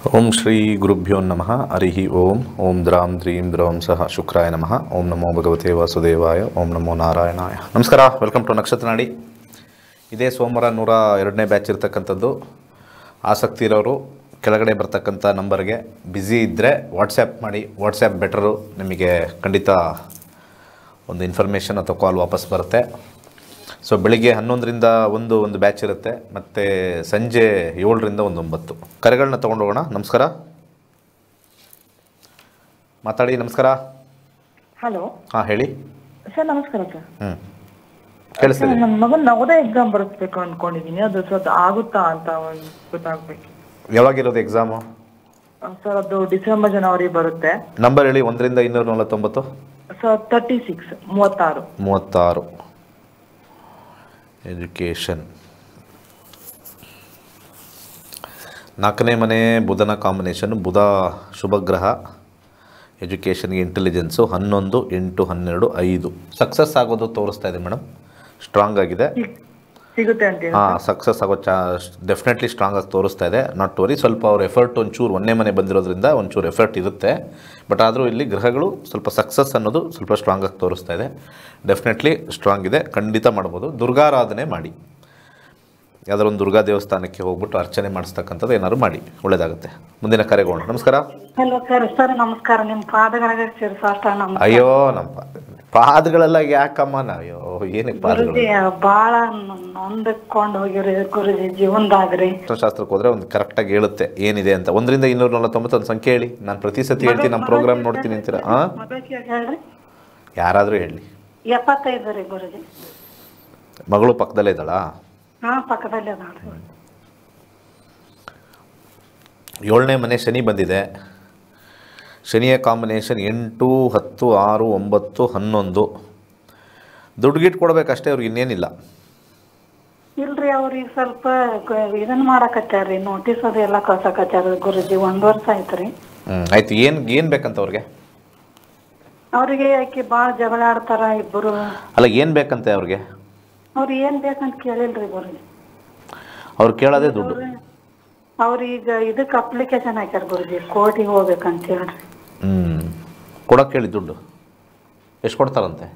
ಓಂ ಶ್ರೀ ಗುರುಭ್ಯೋ ನಮಃ ಹರಿ ಓಂ ಓಂ ದ್ರಾಂ ದ್ರೀಂ ದ್ರೌಂ ಸಹ ಶುಕ್ರಾಯ ನಮಃ ಓಂ ನಮೋ ಭಗವತೆ ವಾಸುದೇವಾಯ ಓಂ ನಮೋ ನಾರಾಯಣಾಯ ನಮಸ್ಕಾರ ವೆಲ್ಕಮ್ ಟು ನಕ್ಷತ್ರ ನಾಡಿ ಇದೇ ಸೋಮವಾರ ನೂರ ಎರಡನೇ ಬ್ಯಾಚ್ ಇರ್ತಕ್ಕಂಥದ್ದು ಆಸಕ್ತಿ ಇರೋರು ಕೆಳಗಡೆ ಬರ್ತಕ್ಕಂಥ ನಂಬರ್ಗೆ ಬ್ಯುಸಿ ಇದ್ದರೆ ವಾಟ್ಸ್ಯಾಪ್ ಮಾಡಿ ವಾಟ್ಸ್ಯಾಪ್ ಬೆಟರು ನಿಮಗೆ ಖಂಡಿತ ಒಂದು ಇನ್ಫಾರ್ಮೇಷನ್ ಅಥವಾ ಕಾಲ್ ವಾಪಸ್ ಬರುತ್ತೆ ಸೊ ಬೆಳಿಗ್ಗೆ ಹನ್ನೊಂದರಿಂದ ಒಂದು ಒಂದು ಬ್ಯಾಚ್ ಇರುತ್ತೆ ಮತ್ತು ಸಂಜೆ ಏಳರಿಂದ ಒಂದು ಒಂಬತ್ತು ಕರೆಗಳನ್ನ ತೊಗೊಂಡು ಹೋಗೋಣ ನಮಸ್ಕಾರ ಮಾತಾಡಿ ನಮಸ್ಕಾರ ಹಲೋ ಹಾಂ ಹೇಳಿ ಸರ್ ನಮಸ್ಕಾರ ಸರ್ ಹ್ಞೂ ಕೇಳಿಸ್ತಿದೆ ನನ್ನ ಮಗನ್ ನವೋದಯ ಎಕ್ಸಾಮ್ ಬರೆಸ್ಬೇಕು ಅನ್ಕೊಂಡಿದೀನಿ ಅದು ಸರ್ ಆಗುತ್ತಾ ಅಂತ ಒಂದ್ ಗೊತ್ತಾಗ್ಬೇಕು ಯಾವಾಗಿರೋದು ಎಕ್ಸಾಮು ಸರ್ ಅದು ಡಿಸೆಂಬರ್ ಜನವರಿ ಬರುತ್ತೆ ನಂಬರ್ ಹೇಳಿ ಒಂದರಿಂದ ಇನ್ನೂರ ನಲವತ್ತೊಂಬತ್ತು ಸರ್ ತರ್ಟಿ ಸಿಕ್ಸ್ ಮೂವತ್ತಾರು ಮೂವತ್ತಾರು ಎಜುಕೇಷನ್ ನಾಲ್ಕನೇ ಮನೆ ಬುಧನ ಕಾಂಬಿನೇಷನ್ ಬುಧ ಶುಭಗ್ರಹ ಎಜುಕೇಷನ್ಗೆ ಇಂಟೆಲಿಜೆನ್ಸು ಹನ್ನೊಂದು ಎಂಟು ಹನ್ನೆರಡು ಐದು ಸಕ್ಸಸ್ ಆಗೋದು ತೋರಿಸ್ತಾ ಇದೆ ಮೇಡಮ್ ಸ್ಟ್ರಾಂಗ್ ಆಗಿದೆ ಸಿಗ್- ಸಿಗುತ್ತೆ ಅಂತೀರಾ ಹಾಂ ಸಕ್ಸಸ್ ಆಗೋ ಚಾ ಡೆಫಿನೆಟ್ಲಿ ಸ್ಟ್ರಾಂಗ್ ಆಗಿ ತೋರಿಸ್ತಾ ಇದೆ ನಾಟ್ ವರಿ ಸ್ವಲ್ಪ ಅವ್ರ ಎಫರ್ಟ್ ಒಂಚೂರು ಒಂದೇ ಮನೆ ಬಂದಿರೋದ್ರಿಂದ ಒಂಚೂರು ಎಫರ್ಟ್ ಇರುತ್ತೆ ಬಟ್ ಆದರೂ ಇಲ್ಲಿ ಗ್ರಹಗಳು ಸ್ವಲ್ಪ ಸಕ್ಸಸ್ ಅನ್ನೋದು ಸ್ವಲ್ಪ ಸ್ಟ್ರಾಂಗ್ ಆಗಿ ತೋರಿಸ್ತಾ ಇದೆ ಡೆಫಿನೆಟ್ಲಿ ಸ್ಟ್ರಾಂಗ್ ಇದೆ ಖಂಡಿತ ಮಾಡ್ಬೋದು ದುರ್ಗಾರಾಧನೆ ಮಾಡಿ ಯಾವ್ದಾದ್ರು ಒಂದು ದುರ್ಗಾ ದೇವಸ್ಥಾನಕ್ಕೆ ಹೋಗ್ಬಿಟ್ಟು ಅರ್ಚನೆ ಮಾಡಿಸ್ತಕ್ಕಂಥದ್ದು ಏನಾದ್ರು ಮಾಡಿ ಒಳ್ಳೇದಾಗುತ್ತೆ ಮುಂದಿನ ಕರೆಗೋಣ ನಮಸ್ಕಾರ ಹಲೋ ಸರ್ ಸರ್ ನಮಸ್ಕಾರ ನಿಮ್ಮ ಪಾದಗಳಿಗೆ ಶಿರಸಾಷ್ಟ ನಮಸ್ಕಾರ ಅಯ್ಯೋ ನಮ್ಮ ಪಾ- ಪಾದಗಳೆಲ್ಲ ಯಾಕಮ್ಮ ನಾವು ಅಯ್ಯೋ ಏನಕ್ಕೆ ಪಾದಗಳು ಗುರುಜಿ ಬಾಳ ನೊಂದಕೊಂಡು ಹೋಗಿರಿ ಗುರುಜಿ ಜೀವನದಾಗ್ರಿ ಶಾಸ್ತ್ರಕ್ಕೆ ಹೋದ್ರೆ ಒಂದು ಕರೆಕ್ಟಾಗಿ ಹೇಳುತ್ತೆ ಏನಿದೆ ಅಂತ ಒಂದರಿಂದ ಇನ್ನೂರ ನಲವತ್ತೊಂಬತ್ತು ಒಂದು ಸಂಖ್ಯೆ ಹೇಳಿ ನಾನು ಪ್ರತಿ ಸತಿ ಹೇಳ್ತೀನಿ ನಮ್ಮ ಪ್ರೋಗ್ರಾಮ್ ನೋಡ್ತೀನಿ ಅಂತೀರ ಹಾಂ ಮಗಕ್ಕೆ ಹೇಳ್ರಿ ಯಾರಾದರೂ ಹೇಳಿ ಎಪ್ಪತ್ತೈದು ರೀ ಗುರುಜಿ ಮಗಳು ಪಕ್ಕದಲ್ಲೇ ಇದ್ದಾಳಾ ಹಾ ಪಕ್ಕದಲ್ಲಿ ಅದಾಳ್ರಿ ಏಳನೇ ಮನೆ ಶನಿ ಬಂದಿದೆ ಶನಿಯ ಕಾಂಬಿನೇಷನ್ ಎಂಟು ಹತ್ತು ಆರು ಒಂಬತ್ತು ಹನ್ನೊಂದು ದುಡ್ಡು ಗಿಟ್ಟು ಕೊಡ್ಬೇಕಷ್ಟೇ ಅವ್ರಿಗೆ ಇನ್ನೇನಿಲ್ಲ ಇಲ್ರಿ ಅವ್ರಿಗೆ ಸ್ವಲ್ಪ ಗ- ಇದನ್ನ ಮಾಡಕತ್ಯಾರ್ರಿ ನೋಟಿಸ್ ಅದು ಎಲ್ಲ ಕಳ್ಸಕತ್ಯಾರ ಗುರುಜಿ ಒಂದ್ ವರ್ಷ ಆಯ್ತ್ರಿ ಹ್ಞೂ ಆಯ್ತು ಏನು ಏನು ಬೇಕಂತ ಅವ್ರಿಗೆ ಅವ್ರಿಗೆ ಆಕಿ ಬಾಳ ಜಗಳ ಆಡ್ತಾರ ಇಬ್ಬರು ಅಲ್ಲ ಏನು ಬೇಕಂತೆ ಅವ್ರಿಗೆ ಅವ್ರು ಏನ್ ಬೇಕಂತ ಕೇಳಿಲ್ರಿ ಗುರುಜಿ ಅವ್ರು ಕೇಳೋದೇ ದುಡ್ಡು ಅವ್ರೀಗ ಇದಕ್ ಅಪ್ಲಿಕೇಶನ್ ಹಾಕ್ಯಾರ ಗುರುಜಿ ಕೋರ್ಟಿಗೆ ಹೋಗ್ಬೇಕಂತ ಹೇಳ್ರಿ ಹ್ಞೂ ಕೊಡೋಕೆ ಹೇಳಿ ದುಡ್ಡು ಎಷ್ಟು ಕೊಡ್ತಾರಂತೆ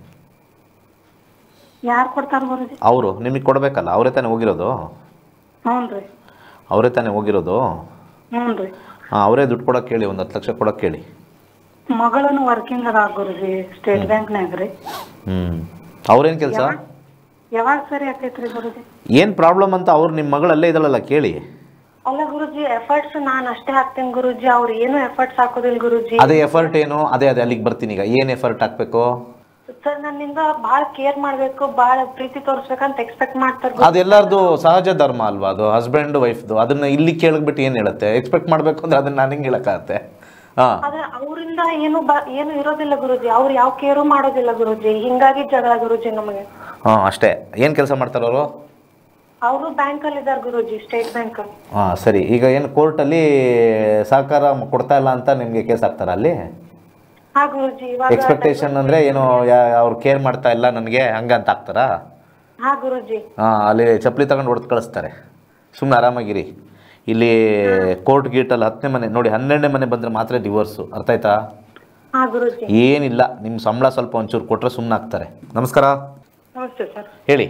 ಯಾರ್ ಕೊಡ್ತಾರ ಗುರುಜಿ ಅವರು ನಿಮಗೆ ಕೊಡಬೇಕಲ್ಲ ಅವರೇ ತಾನೇ ಹೋಗಿರೋದು ಹ್ಞೂನ್ರಿ ಅವರೇ ತಾನೇ ಹೋಗಿರೋದು ಹ್ಞೂನ್ರಿ ಹಾಂ ಅವರೇ ದುಡ್ಡು ಕೊಡೋಕೆ ಹೇಳಿ ಒಂದು ಹತ್ತು ಲಕ್ಷ ಕೊಡೋಕೆ ಹೇಳಿ ಮಗಳನು ವರ್ಕಿಂಗ್ ಅದ ಗುರುಜಿ ಸ್ಟೇಟ್ ಬ್ಯಾಂಕ್ನಾಗ ರೀ ಹ್ಞೂ ಅವ್ರೇನು ಕೆಲಸ ಯಾವಾಗ ಸರಿ ಆಕೈತ್ರಿ ಗುರುಜಿ ಏನು ಪ್ರಾಬ್ಲಮ್ ಅಂತ ಅವ್ರು ನಿಮ್ಮ ಮಗಳಲ್ಲೇ ಇದ್ದಾಳಲ್ಲ ಕೇಳಿ ಅಲ್ಲ ಗುರುಜಿ ಎಫರ್ಟ್ಸ್ ನಾನ್ ಅಷ್ಟೇ ಹಾಕ್ತೇನೆ ಗುರುಜಿ ಅವ್ರು ಏನು ಎಫರ್ಟ್ಸ್ ಹಾಕೋದಿಲ್ಲ ಗುರುಜಿ ಅದೇ ಎಫರ್ಟ್ ಏನು ಅದೇ ಅದೇ ಅಲ್ಲಿಗೆ ಬರ್ತೀನಿ ಈಗ ಏನು ಎಫರ್ಟ್ ಹಾಕಬೇಕು ಸರ್ ನನ್ನಿಂದ ಬಾಳ ಕೇರ್ ಮಾಡ್ಬೇಕು ಬಾಳ ಪ್ರೀತಿ ತೋರ್ಸ್ಬೇಕಂತ ಎಕ್ಸ್ಪೆಕ್ಟ್ ಮಾಡ್ತಾರ ಅದೆಲ್ಲರದು ಸಹಜ ಧರ್ಮ ಅಲ್ವಾ ಅದು ಹಸ್ಬೆಂಡ್ ವೈಫ್ದು ಅದನ್ನ ಇಲ್ಲಿ ಕೇಳಿಬಿಟ್ಟು ಏನು ಹೇಳುತ್ತೆ ಎಕ್ಸ್ಪೆಕ್ಟ್ ಮಾಡಬೇಕು ಅಂದ್ರೆ ಅದನ್ನ ನಾನು ಹೆಂಗೆ ಹೇಳಕ್ಕಾಗತ್ತೆ ಹಾಂ ಅದೇ ಅವರಿಂದ ಏನು ಬ- ಏನು ಇರೋದಿಲ್ಲ ಗುರುಜಿ ಅವ್ರು ಯಾವ ಕೇರು ಮಾಡೋದಿಲ್ಲ ಗುರುಜಿ ಹಿಂಗಾಗಿ ಜಗಳ ಗುರುಜಿ ನಮಗೆ ಹಾಂ ಅಷ್ಟೇ ಏನು ಕೆಲಸ ಮಾಡ್ತಾರೆ ಅವರು ಅವರು ಬ್ಯಾಂಕ್ ಅಲ್ಲಿ ಇದಾರೆ ಗುರುಜಿ ಸ್ಟೇಟ್ ಬ್ಯಾಂಕ್ ಹಾಂ ಸರಿ ಈಗ ಏನು ಕೋರ್ಟಲ್ಲಿ ಸಹಕಾರ ಕೊಡ್ತಾ ಇಲ್ಲ ಅಂತ ನಿಮಗೆ ಕೇಸ್ ಹಾಕ್ತಾರ ಅಲ್ಲಿ ಹಾ ಗುರುಜಿ ಇವಾಗ ಎಕ್ಸ್ಪೆಕ್ಟೇಷನ್ ಅಂದರೆ ಏನು ಯಾ- ಅವ್ರು ಕೇರ್ ಮಾಡ್ತಾ ಇಲ್ಲ ನನಗೆ ಹಂಗೆ ಅಂತ ಹಾಕ್ತಾರಾ ಹಾ ಗುರುಜಿ ಹಾಂ ಅಲ್ಲಿ ಚಪ್ಪಲಿ ತಗೊಂಡು ಹೊಡೆದು ಕಳಿಸ್ತಾರೆ ಸುಮ್ಮನೆ ಆರಾಮಾಗಿರಿ ಇಲ್ಲಿ ಕೋರ್ಟ್ ಗೀಟಲ್ಲಿ ಹತ್ತನೇ ಮನೆ ನೋಡಿ ಹನ್ನೆರಡನೇ ಮನೆ ಬಂದರೆ ಮಾತ್ರ ಡಿವೋರ್ಸು ಅರ್ಥ ಆಯ್ತಾ ಹಾ ಗುರುಜಿ ಏನಿಲ್ಲ ನಿಮ್ಮ ಸಂಬಳ ಸ್ವಲ್ಪ ಒಂಚೂರು ಕೊಟ್ಟರೆ ಸುಮ್ಮನೆ ಆಗ್ತಾರೆ ನಮಸ್ಕಾರ ನಮಸ್ತೆ ಸರ್ ಹೇಳಿ